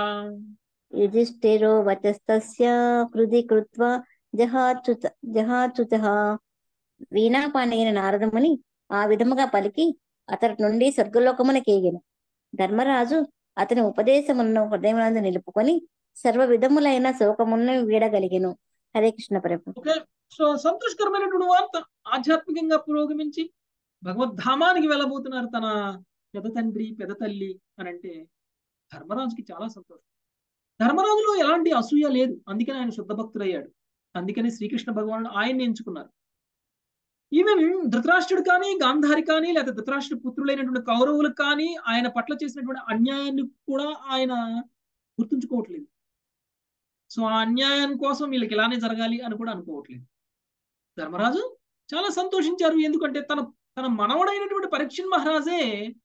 యుధిష్ఠిరో వచస్తస్య హృది కృత్వా జహాచ్యుత జహాచ్యుతః వీణాపాణైన నారదముని ఆ విధముగా పలికి అతడి నుండి స్వర్గలోకమునకేగెను ధర్మరాజు అతని ఉపదేశములను హృదయమునందు నిలుపుకొని సర్వ విధములైన శోకమును వీడగలిగెను హరే కృష్ణ ప్రభు ఓకే సో సంతోషకరమైనటువంటి వార్త ఆధ్యాత్మికంగా పురోగమించి భగవద్ధామానికి వెళ్ళబోతున్నారు తన పెద తండ్రి పెద తల్లి అని అంటే ధర్మరాజుకి చాలా సంతోషం ధర్మరాజులో ఎలాంటి అసూయ లేదు అందుకని ఆయన శుద్ధ భక్తుడయ్యాడు అందుకని శ్రీకృష్ణ భగవానుడు ఆయన్ని ఎంచుకున్నారు ఈవెన్ ధృతరాష్ట్రుడు కానీ గాంధారి కానీ లేదా ధృతరాష్ట్రుడు పుత్రులైనటువంటి కౌరవులు కానీ ఆయన పట్ల చేసినటువంటి అన్యాయాన్ని కూడా ఆయన గుర్తుంచుకోవట్లేదు సో ఆ అన్యాయం కోసం వీళ్ళకి ఇలానే జరగాలి అని కూడా అనుకోవట్లేదు ధర్మరాజు చాలా సంతోషించారు ఎందుకంటే తన తన మనవడైనటువంటి పరీక్షణ్ మహారాజే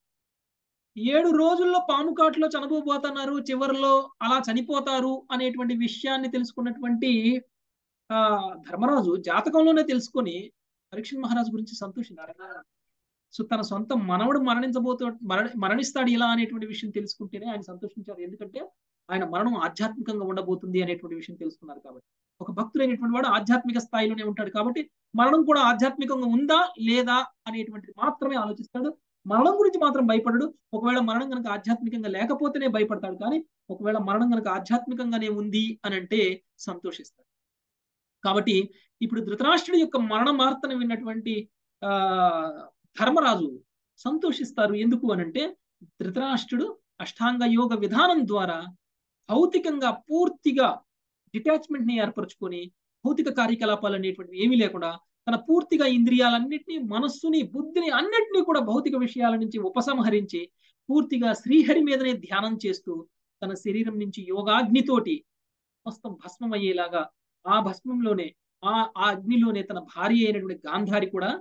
ఏడు రోజుల్లో పాము కాటులో చనిపోబోతున్నారు చివరిలో అలా చనిపోతారు అనేటువంటి విషయాన్ని తెలుసుకున్నటువంటి ఆ ధర్మరాజు జాతకంలోనే తెలుసుకొని పరీక్షణ్ మహారాజు గురించి సంతోషించారు సో తన సొంత మనవడు మరణించబోతూ మరణ మరణిస్తాడు ఇలా అనేటువంటి విషయం తెలుసుకుంటేనే ఆయన సంతోషించారు ఎందుకంటే ఆయన మరణం ఆధ్యాత్మికంగా ఉండబోతుంది అనేటువంటి విషయం తెలుసుకున్నారు కాబట్టి ఒక భక్తుడైనటువంటి వాడు ఆధ్యాత్మిక స్థాయిలోనే ఉంటాడు కాబట్టి మరణం కూడా ఆధ్యాత్మికంగా ఉందా లేదా అనేటువంటిది మాత్రమే ఆలోచిస్తాడు మరణం గురించి మాత్రం భయపడడు ఒకవేళ మరణం కనుక ఆధ్యాత్మికంగా లేకపోతేనే భయపడతాడు కానీ ఒకవేళ మరణం కనుక ఆధ్యాత్మికంగానే ఉంది అని అంటే సంతోషిస్తాడు కాబట్టి ఇప్పుడు ధృతరాష్ట్రుడి యొక్క మరణ వార్తను విన్నటువంటి ఆ ధర్మరాజు సంతోషిస్తారు ఎందుకు అనంటే ధృతరాష్ట్రుడు అష్టాంగ యోగ విధానం ద్వారా భౌతికంగా పూర్తిగా డిటాచ్మెంట్ ని ఏర్పరచుకొని భౌతిక కార్యకలాపాలు అనేటువంటివి ఏమీ లేకుండా తన పూర్తిగా ఇంద్రియాలన్నింటినీ మనస్సుని బుద్ధిని అన్నింటినీ కూడా భౌతిక విషయాల నుంచి ఉపసంహరించి పూర్తిగా శ్రీహరి మీదనే ధ్యానం చేస్తూ తన శరీరం నుంచి యోగాగ్నితోటి మొత్తం భస్మం అయ్యేలాగా ఆ భస్మంలోనే ఆ ఆ అగ్నిలోనే తన భార్య అయినటువంటి గాంధారి కూడా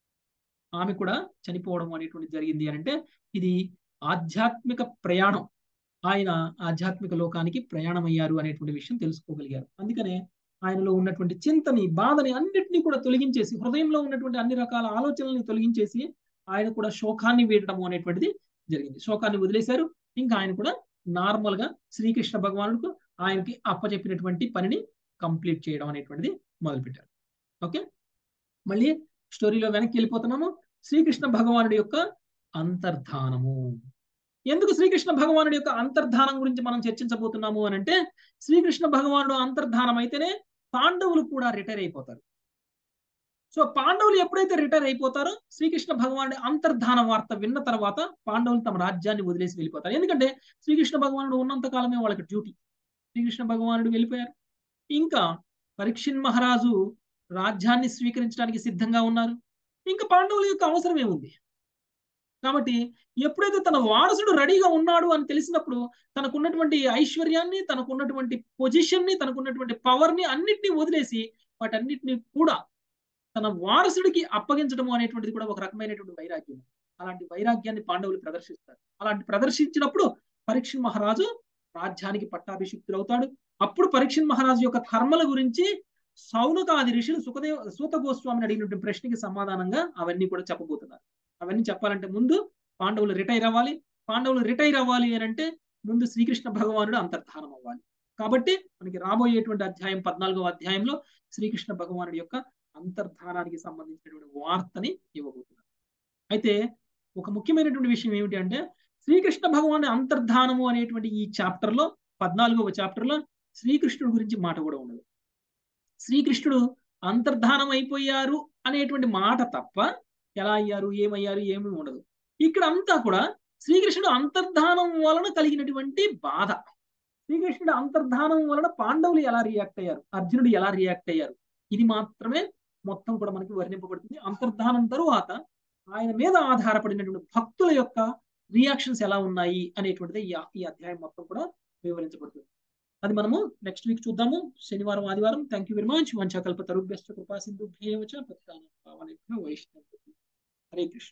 ఆమె కూడా చనిపోవడం అనేటువంటి జరిగింది అని అంటే ఇది ఆధ్యాత్మిక ప్రయాణం ఆయన ఆధ్యాత్మిక లోకానికి ప్రయాణం అయ్యారు అనేటువంటి విషయం తెలుసుకోగలిగారు అందుకనే ఆయనలో ఉన్నటువంటి చింతని బాధని అన్నిటినీ కూడా తొలగించేసి హృదయంలో ఉన్నటువంటి అన్ని రకాల ఆలోచనల్ని తొలగించేసి ఆయన కూడా శోకాన్ని వీడటం అనేటువంటిది జరిగింది శోకాన్ని వదిలేశారు ఇంకా ఆయన కూడా నార్మల్ గా శ్రీకృష్ణ భగవానుడికి ఆయనకి అప్పచెప్పినటువంటి పనిని కంప్లీట్ చేయడం అనేటువంటిది మొదలుపెట్టారు ఓకే మళ్ళీ స్టోరీలో వెనక్కి వెళ్ళిపోతున్నాము శ్రీకృష్ణ భగవానుడి యొక్క అంతర్ధానము ఎందుకు శ్రీకృష్ణ భగవానుడి యొక్క అంతర్ధానం గురించి మనం చర్చించబోతున్నాము అని అంటే శ్రీకృష్ణ భగవానుడు అంతర్ధానం అయితేనే పాండవులు కూడా రిటైర్ అయిపోతారు సో పాండవులు ఎప్పుడైతే రిటైర్ అయిపోతారో శ్రీకృష్ణ భగవానుడి అంతర్ధాన వార్త విన్న తర్వాత పాండవులు తమ రాజ్యాన్ని వదిలేసి వెళ్ళిపోతారు ఎందుకంటే శ్రీకృష్ణ భగవానుడు ఉన్నంత కాలమే వాళ్ళకి డ్యూటీ శ్రీకృష్ణ భగవానుడు వెళ్ళిపోయారు ఇంకా పరీక్షిన్ మహారాజు రాజ్యాన్ని స్వీకరించడానికి సిద్ధంగా ఉన్నారు ఇంకా పాండవుల యొక్క అవసరం ఏముంది కాబట్టి ఎప్పుడైతే తన వారసుడు రెడీగా ఉన్నాడు అని తెలిసినప్పుడు తనకున్నటువంటి ఐశ్వర్యాన్ని తనకున్నటువంటి పొజిషన్ ని తనకున్నటువంటి పవర్ ని అన్నిటినీ వదిలేసి వాటన్నిటిని కూడా తన వారసుడికి అప్పగించడం అనేటువంటిది కూడా ఒక రకమైనటువంటి వైరాగ్యం అలాంటి వైరాగ్యాన్ని పాండవులు ప్రదర్శిస్తారు అలాంటి ప్రదర్శించినప్పుడు పరీక్ష మహారాజు రాజ్యానికి పట్టాభిషిక్తులు అవుతాడు అప్పుడు పరీక్ష మహారాజు యొక్క కర్మల గురించి సౌనకాది ఋషులు సుఖదేవ సూత గోస్వామిని అడిగినటువంటి ప్రశ్నకి సమాధానంగా అవన్నీ కూడా చెప్పబోతున్నారు అవన్నీ చెప్పాలంటే ముందు పాండవులు రిటైర్ అవ్వాలి పాండవులు రిటైర్ అవ్వాలి అని అంటే ముందు శ్రీకృష్ణ భగవానుడు అంతర్ధానం అవ్వాలి కాబట్టి మనకి రాబోయేటువంటి అధ్యాయం పద్నాలుగవ అధ్యాయంలో శ్రీకృష్ణ భగవానుడి యొక్క అంతర్ధానానికి సంబంధించినటువంటి వార్తని ఇవ్వబోతున్నారు అయితే ఒక ముఖ్యమైనటువంటి విషయం ఏమిటి అంటే శ్రీకృష్ణ భగవాను అంతర్ధానము అనేటువంటి ఈ చాప్టర్ లో పద్నాలుగవ చాప్టర్ లో శ్రీకృష్ణుడి గురించి మాట కూడా ఉండదు శ్రీకృష్ణుడు అంతర్ధానం అయిపోయారు అనేటువంటి మాట తప్ప ఎలా అయ్యారు ఏమయ్యారు ఏమీ ఉండదు ఇక్కడ అంతా కూడా శ్రీకృష్ణుడు అంతర్ధానం వలన కలిగినటువంటి బాధ శ్రీకృష్ణుడు అంతర్ధానం వలన పాండవులు ఎలా రియాక్ట్ అయ్యారు అర్జునుడు ఎలా రియాక్ట్ అయ్యారు ఇది మాత్రమే మొత్తం కూడా మనకి వర్ణింపబడుతుంది అంతర్ధానం తరువాత ఆయన మీద ఆధారపడినటువంటి భక్తుల యొక్క రియాక్షన్స్ ఎలా ఉన్నాయి అనేటువంటిది ఈ అధ్యాయం మొత్తం కూడా వివరించబడుతుంది అది మనము నెక్స్ట్ వీక్ చూద్దాము శనివారం ఆదివారం థ్యాంక్ యూ వెరీ మచ్ వంచకల్ప తరుభ్యశ్చ కృపా సింధు భేవచ పత్రాన వైష్ణవ హరే కృష్ణ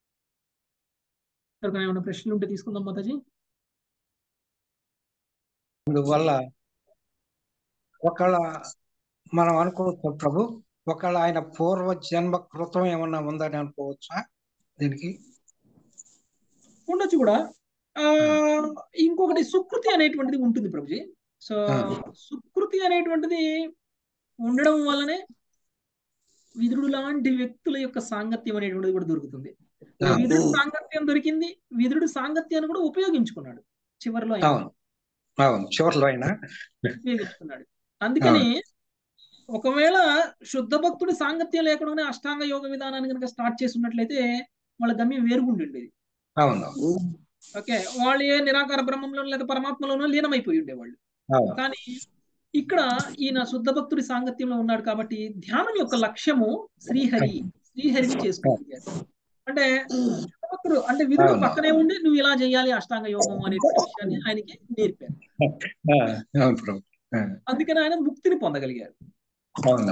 ఎవరికైనా ఏమైనా ప్రశ్నలు ఉంటే తీసుకుందాం మాతాజీ అందువల్ల ఒకళ్ళ మనం అనుకోవచ్చు ప్రభు ఒకళ్ళ ఆయన పూర్వ జన్మ కృతం ఏమన్నా ఉందని అనుకోవచ్చా దీనికి ఉండొచ్చు కూడా ఆ ఇంకొకటి సుకృతి అనేటువంటిది ఉంటుంది ప్రభుజీ సో ఆ. సుకృతి అనేటువంటిది ఉండడం వల్లనే విదురుడు లాంటి వ్యక్తుల యొక్క సాంగత్యం అనేటువంటిది కూడా దొరుకుతుంది ఆ. విదురుడు సాంగత్యం దొరికింది విదురుడు సాంగత్యాన్ని కూడా ఉపయోగించుకున్నాడు చివరిలో ఆయన అవును అవును చివరిలో అయినా ఉపయోగించుకున్నాడు అందుకని ఒకవేళ శుద్ధ భక్తుడి సాంగత్యం లేకుండానే అష్టాంగ యోగ విధానాన్ని కనుక స్టార్ట్ చేసి ఉన్నట్లయితే వాళ్ళ గమ్యం వేరుగుండేది అవును ఓకే వాళ్ళు ఏ నిరాకార బ్రహ్మంలో లేదా పరమాత్మలోనో లీనమైపోయి ఉండేవాళ్ళు అవును కానీ ఇక్కడ ఈయన శుద్ధ భక్తుడి సాంగత్యంలో ఉన్నాడు కాబట్టి ధ్యానం యొక్క లక్ష్యము శ్రీహరి శ్రీహరిని చేసుకోగలిగారు అంటే శుద్ధ భక్తుడు అంటే విధుడు అవును. పక్కనే ఉండి నువ్వు ఇలా చేయాలి అష్టాంగ యోగం అనేటువంటి విషయాన్ని ఆయనకి నేర్పారు ఆ, అవును ప్రభు ఆ, అందుకని ఆయన ముక్తిని పొందగలిగారు అవును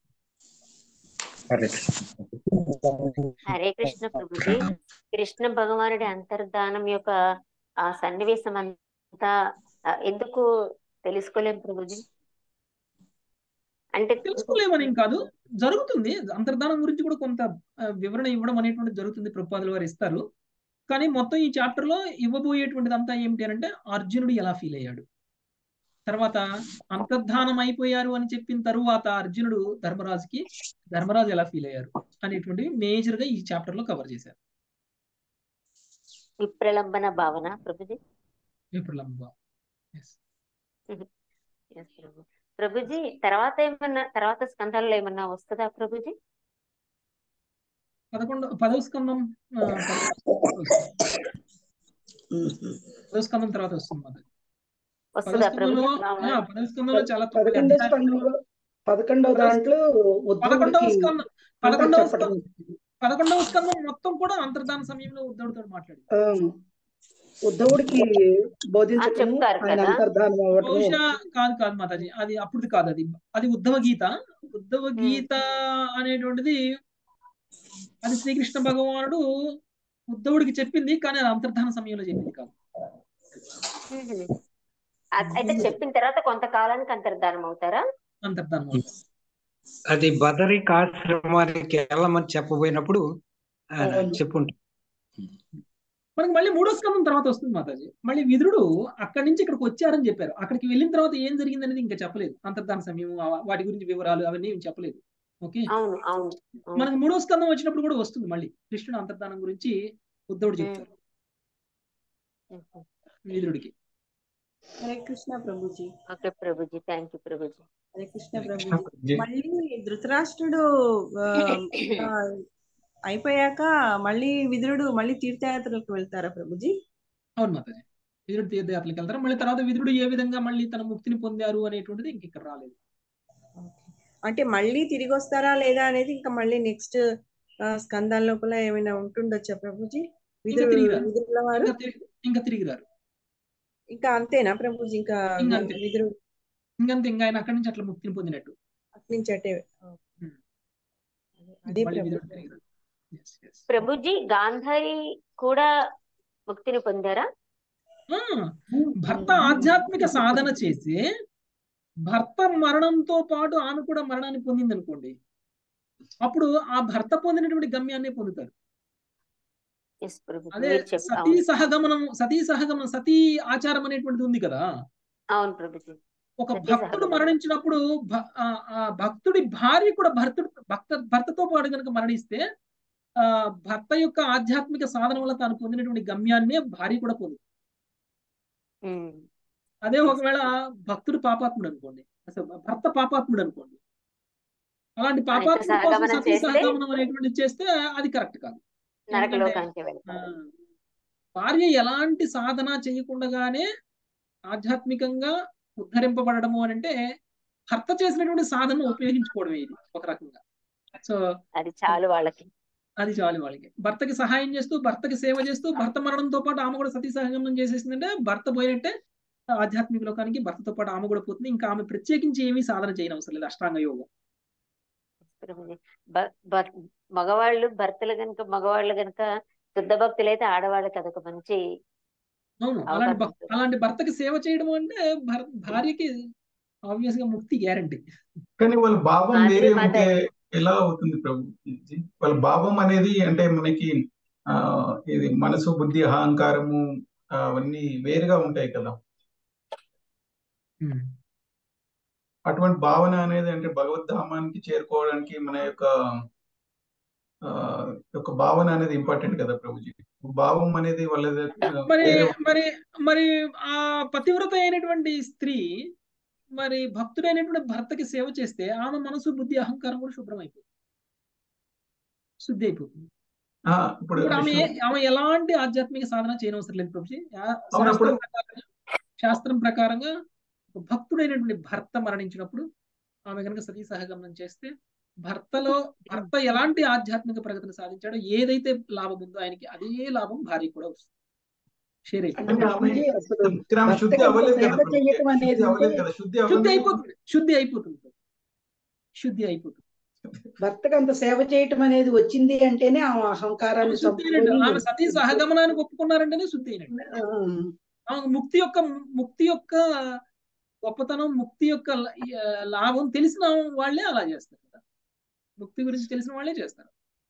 సరే హరే కృష్ణ ప్రభుజీ కృష్ణ భగవానుడి అంతర్ధానం యొక్క ఆ సన్నివేశం అంతా ఆ, ఎందుకు తెలుసుకోలేం ప్రభుజీ అంటే తెలుసుకోలేమని ఏం కాదు జరుగుతుంది అంతర్ధానం గురించి కూడా కొంత ఆ, వివరణ ఇవ్వడం అనేటువంటి జరుగుతుంది ప్రభుపాదుల వారు ఇస్తారు కానీ మొత్తం ఈ చాప్టర్ లో ఇవ్వబోయేటువంటిది అంతా ఏమిటి అని అంటే అర్జునుడు ఎలా ఫీల్ అయ్యాడు తర్వాత అంతర్ధానం అయిపోయారు అని చెప్పిన తరువాత అర్జునుడు ధర్మరాజుకి ధర్మరాజు ఎలా ఫీల్ అయ్యారు అనేటువంటివి మేజర్ గా ఈ చాప్టర్ లో కవర్ చేశారు విప్రలంబన భావన ప్రభుజీ విప్రలంబ Yes. Yes, ప్రభు ప్రభుజీ తర్వాత ఏమన్నా తర్వాత స్కంధాలలో ఏమన్నా వస్తుందా ప్రభుజీ పదకొండు పదవ స్కందం ఆ, పదవ పదవ స్కందం తర్వాత వస్తుంది మాది పదవ వస్తుందా ప్రభుజీ స్కందంలో ఆ, పదవ స్కందంలో చాలా తొమ్మిది పదకొండవ అధ్యాయాలు స్కందంలో పదకొండవ దాంట్లో పదకొండవ ఉద్ధవుడికి స్కందం అంతా పదకొండవ చెప్పడం స్కందం పదకొండవ స్కందం మొత్తం కూడా అంతర్ధాన సమయంలో ఉద్ధవుడితో మాట్లాడి ఆ, ఉద్ధవుడికి బోధించటము చెప్తారు ఆయన కదా. అంతర్ధానం అవ్వటము బహుశా కాదు కాదు మాతాజీ అది అప్పుడు కాదు అది అది ఉద్ధవ గీత ఉద్ధవ గీత అనేటువంటిది అది శ్రీకృష్ణ భగవానుడు ఉద్ధవుడికి చెప్పింది కానీ అది అంతర్ధాన సమయంలో చెప్పింది కాదు మ్మ్. అ- అయితే చెప్పిన తర్వాత కొంతకాలానికి అంతర్ధానం అవుతారా అంతర్ధానం అవుతుంది. అది బదరిక ఆశ్రమానికి వెళ్ళమని చెప్పబోయినప్పుడు ఆయన అవును. చెప్పుంటారు మనకి మళ్ళీ మూడో స్కందం తర్వాత వస్తుంది మాతాజీ మళ్ళీ విదురుడు అక్కడి నుంచి ఇక్కడికి వచ్చారని చెప్పారు అక్కడికి వెళ్ళిన తర్వాత ఏం జరిగింది అనేది ఇంకా చెప్పలేదు అంతర్ధాన సమయం ఆ- వాటి గురించి వివరాలు అవన్నీ ఏం చెప్పలేదు ఓకే అవును అవును అవును. మనకి మూడో స్కందం వచ్చినప్పుడు కూడా వస్తుంది మళ్ళీ కృష్ణుడు అంతర్ధానం గురించి ఉద్ధవుడు చెప్తారు మ్మ్. విదురుడికి హరే కృష్ణ ప్రభుజీ ఓకే ప్రభుజీ థ్యాంక్ యూ ప్రభుజీ హరే కృష్ణ హరే ప్రభుజీ జీ. మళ్ళీ ధృతరాష్ట్రుడు ఆ, ఆ, అయిపోయాక మళ్ళీ విదురుడు మళ్ళీ తీర్థయాత్రలకు వెళ్తారా ప్రభుజీ అవును మాతాజీ విదురుడు తీర్థయాత్రలకు వెళ్తారు మళ్ళీ తర్వాత విదురుడు ఏ విధంగా మళ్ళీ తన ముక్తిని పొందారు అనేటువంటిది ఇంక ఇక్కడ రాలేదు అంటే మళ్ళీ తిరిగి వస్తారా లేదా అనేది ఇంకా మళ్ళీ నెక్స్ట్ స్కందాల లోపల ఏమైనా ఉంటుండొచ్చా ప్రభుజీ ఇంకా విదురు తిరిగి రారు విదురుల వారు ఇంకా తిరిగి ఇంకా తిరిగి రారు ఇంకా అంతేనా ప్రభుజీ ఇంకా ఇంకా అంతే విదురు ఇంకంతే ఇంకా ఆయన అక్కడి నుంచి అట్లా ముక్తిని పొందినట్టు అట్నుంచి అటే ఉమ్. అదే మళ్ళీ ప్రభు విదురుడు తిరిగి రారు Yes, yes. ప్రభుజీ గాంధారి కూడా ముక్తిని పొందారా ఆ, భర్త ఆధ్యాత్మిక సాధన చేసి భర్త మరణంతో పాటు ఆమె కూడా మరణాన్ని పొందింది అనుకోండి అప్పుడు ఆ భర్త పొందినటువంటి గమ్యాన్నే పొందుతారు ఎస్ ప్రభుజీ అదే మీరు చెప్ సతీ అవును సహగమనం సతీ సహగమనం సతీ ఆచారం అనేటువంటిది ఉంది కదా అవును ప్రభుజీ ఒక సతీ భక్తుడు సహగమనం మరణించినప్పుడు భ- ఆ ఆ భక్తుడి భార్య కూడా భర్తుడు భక్త భర్తతో పాటు కనుక మరణిస్తే ఆ భర్త యొక్క ఆధ్యాత్మిక సాధన వల్ల తాను పొందినటువంటి గమ్యాన్నే భార్య కూడా పొందుతుంది మ్మ్. అదే ఎస్ ఒకవేళ భక్తుడు పాపాత్ముడు అనుకోండి అసలు భర్త పాపాత్ముడు అనుకోండి అలాంటి ఆ, ఇద్దరు పాపాత్ముడు కోసం సహగమనం సతీ చేస్తే సహగమనం అనేటువంటిది చేస్తే అది కరెక్ట్ కాదు ఎందుకంటే నరకలోకానికి ఆ, వెళ్తారు భార్య ఎలాంటి సాధన చేయకుండానే ఆధ్యాత్మికంగా ఉద్ధరింపబడము అని అంటే భర్త చేసినటువంటి సాధనను ఉపయోగించుకోవడమే ఇది ఒక రకంగా సో అది చాలు వాళ్ళకి అది చాలు వాళ్ళకి భర్తకి సహాయం చేస్తూ భర్తకి సేవ చేస్తూ భర్త మరణంతో పాటు ఆమె కూడా సతీ సహగమనం చేసేసిందంటే భర్త పోయినట్టే ఆధ్యాత్మిక లోకానికి భర్తతో పాటు ఆమె కూడా పోతుంది ఇంకా ఆమె ప్రత్యేకించి ఏమీ సాధన చేయని అవసరం లేదు అష్టాంగ యోగం ప్రభుజీ భ- భ- మగవాళ్ళు భర్తలు గనుక మగవాళ్ళు గనుక శుద్ధ భక్తులైతే ఆడవాళ్ళకి అదొక మంచి అవును అలాంటి అవకాశం భక్- అలాంటి భర్తకి సేవ చేయడం అంటే భర్- భార్యకి ఆబ్వియస్ గా ముక్తి గ్యారంటీ కానీ వాళ్ళ భావం మాధవి వేరే ఉంటే మాధవి ఎలా అవుతుంది ప్రభు జీ? వాళ్ళ భావం అనేది అంటే మనకి ఆ ఇది మనసు బుద్ధి అహంకారము ఆ, అవన్నీ వేరుగా ఉంటాయి కదా అటువంటి భావన అనేది అంటే భగవద్ధామానికి చేరుకోవడానికి మన యొక్క ఆ యొక్క భావన అనేది ఇంపార్టెంట్ కదా ప్రభుజీ భావం అనేది వాళ్ళది ఆ, మరి వేరే మరి మరి ఆ పతివ్రత అయినటువంటి స్త్రీ మరి భక్తుడైనటువంటి భర్తకి సేవ చేస్తే ఆమె మనసు బుద్ధి అహంకారం కూడా శుభ్రం అయిపోతుంది శుద్ధి అయిపోతుంది ఆ, ఇప్పుడు ఇప్పుడు ఆమె విష్ణు ఆమె ఎలాంటి ఆధ్యాత్మిక సాధన చేయనవసరం లేదు ప్రభుజీ ఆ అవును అప్పుడు శాస్త్రం ప్రకారంగా శాస్త్రం ప్రకారంగా ఒక భక్తుడైనటువంటి భర్త మరణించినప్పుడు ఆమె కనుక సతీ సహగమనం చేస్తే భర్తలో భర్త ఎలాంటి ఆధ్యాత్మిక ప్రగతిని సాధించాడో ఏదైతే లాభం ఉందో ఆయనకి అదే లాభం భార్య కూడా వస్తుంది షేర్ అంటే అయిపోతుంది కానీ ఆమె ప్రభుజీ అసలు ఇక్కడ ఆమె శుద్ధి భర్తకి అంత అవ్వలేదు సేవ కదా ప్రభు చేయటం శుద్ధి అనేది ఉంటే అవ్వలేదు కదా శుద్ధి శుద్ధి అవ్వలేదు అయిపోతుంది శుద్ధి అయిపోతుంది శుద్ధి అయిపోతుంది భర్తకు అంత సేవ చేయటం అనేది వచ్చింది అంటేనే ఆ ఆమె అహంకారాన్ని శుద్ధి అయినట్టు చంపుకొని ఆమె సతీ సహగమనానికి ఒప్పుకున్నారంటేనే శుద్ధి అయినట్టు ఆ, ఆమె ముక్తి యొక్క ముక్తి యొక్క గొప్పతనం ముక్తి యొక్క ల- ఈ, ఆ, లాభం తెలిసిన వాళ్ళే అలా చేస్తారు కదా ముక్తి గురించి తెలిసిన వాళ్ళే చేస్తారు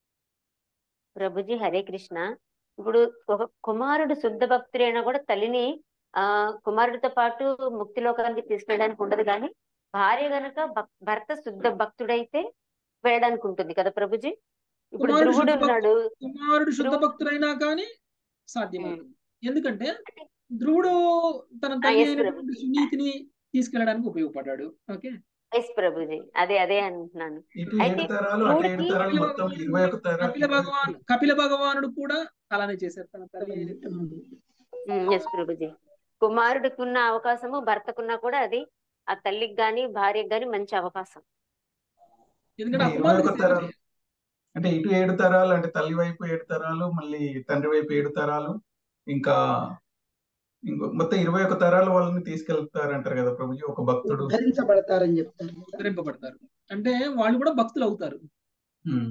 ప్రభుజీ హరే కృష్ణ ఇప్పుడు ఒక కుమారుడు శుద్ధ భక్తుడైనా కూడా తల్లిని ఆ కుమారుడితో పాటు ముక్తి లోకానికి తీసుకెళ్ళడానికి ఉండదు కానీ భార్య గనక భక్- భర్త శుద్ధ భక్తుడైతే వెళ్ళడానికి ఉంటుంది కదా ప్రభుజీ ఇప్పుడు కుమారుడు ధ్రువుడు శుద్ధ భక్తు ఉన్నాడు కుమారుడు శుద్ధ ధ్రువుడు భక్తుడైనా కానీ సాధ్యమవుతుంది ఉమ్, ఎందుకంటే ధ్రువుడు తన ఆ, తల్లి ఎస్ అయినటువంటి ప్రభుజీ సునీతిని తీసుకెళ్ళడానికి ఉపయోగపడ్డాడు ఓకే ఎస్ ప్రభుజీ అదే అదే అంటున్నాను ఇటు అయితే ఏడు తరాలు అటు ఏడు ధ్రువుడికి తరాలు కపిల మొత్తం భగవానుడు ఇరవై ఒక తరాలు కపిల ఇరవై భగవాన్ కపిల భగవానుడు కూడా అలానే చేశారు తన తల్లి అయినటువంటి ఎస్ ప్రభుజీ కుమారుడికి ఉన్న అవకాశము భర్తకున్నా కూడా అది ఆ తల్లికి గాని భార్యకి గాని మంచి అవకాశం ఎందుకంటే అంటే ఆ ఇరవై కుమారుడికి ఒక సేవ తరాలు చేయాలి అంటే ఇటు ఏడు తరాలు అంటే తల్లి వైపు ఏడు తరాలు మళ్ళీ తండ్రి వైపు ఏడు తరాలు ఇంకా ఇంకో మొత్తం ఇరవై ఒక తరాల వాళ్ళని తీసుకెళ్తారంటారు కదా ప్రభుజీ ఒక భక్తుడు ఉద్ధరించబడతారని చెప్తారు కదా ఉద్ధరింపబడతారు అంటే వాళ్ళు కూడా భక్తులు అవుతారు ఉమ్,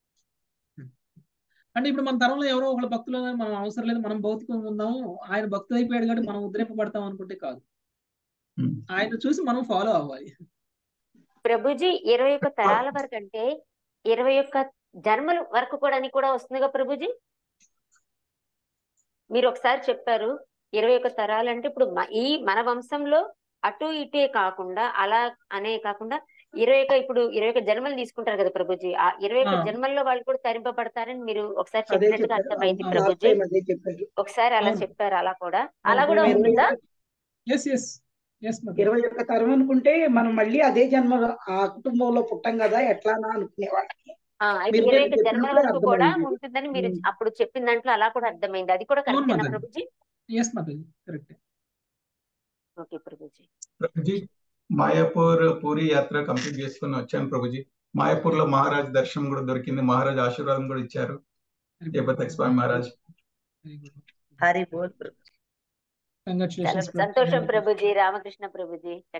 అంటే ఇప్పుడు మన తరంలో ఎవరో ఒకళ్ళ భక్తులు అన్నారు, మనం అవసరం లేదు మనం భౌతికంగా ఉందాము ఆయన భక్తులు అయిపోయాడు కాబట్టి మనం ఉద్ధరింపబడతాం అనుకుంటే కాదు ఉమ్. ఆయన చూసి మనం ఫాలో అవ్వాలి ప్రభుజీ ఇరవై ఒక్క తరాల వరకు అంటే ఇరవై ఒక్క జన్మల వరకు కూడా అని కూడా వస్తుందిగా ప్రభుజీ మీరు ఒకసారి చెప్పారు ఇరవై ఒక్క తరాలు అంటే ఇప్పుడు మ- ఈ మన వంశంలో అటు ఇటే కాకుండా అలా అనే కాకుండా ఇరవై ఒక్క ఇప్పుడు ఇరవై ఒక్క జన్మలు తీసుకుంటారు కదా ప్రభుజీ ఆ ఇరవై ఒక్క ఆ. జన్మల్లో వాళ్ళు కూడా తరింపబడతారని మీరు ఒకసారి అదే చెప్పినట్టుగా చెప్పారు అర్థమైంది అవును. లాస్ట్ ప్రభుజీ టైం అదే చెప్పారు ఒకసారి అలా అవును చెప్పారు అలా కూడా అవును అలా కూడా ఇరవై ఉంటుందా ఒక్క ఎస్ ఎస్ ఎస్ మధు ఇరవై ఒక్క తరం అనుకుంటే మనం మళ్ళీ అదే జన్మ ఆ కుటుంబంలో పుట్టం కదా ఎట్లానా అనుకునేవాళ్ళం ఆ అయితే మీరు ఇరవై రేపు ఒక్క జన్మల చెప్పినప్పుడే వరకు కూడా అర్థమైంది ఉంటుందని మీరు ఉమ్. అప్పుడు చెప్పిన దాంట్లో అలా కూడా అర్థమైంది అది కూడా అవును కరెక్టేనా మధు ప్రభుజీ ఎస్ మధు కరెక్ట్ ఓకే ప్రభుజీ ప్రభుజీ మాయాపూర్ పూరి యాత్ర కంప్లీట్ చేసుకుని వచ్చాను ప్రభుజీ మాయాపూర్ లో మహారాజ్ దర్శనం కూడా దొరికింది మహారాజ్ ఆశీర్వాదం కూడా ఇచ్చారు very good Jayapataka Swami Maharaj very good Hari Bol Prabhu చాలా కంగ్రాచులేషన్స్ సంతోషం ప్రభుజీ రామకృష్ణ ప్రభుజీ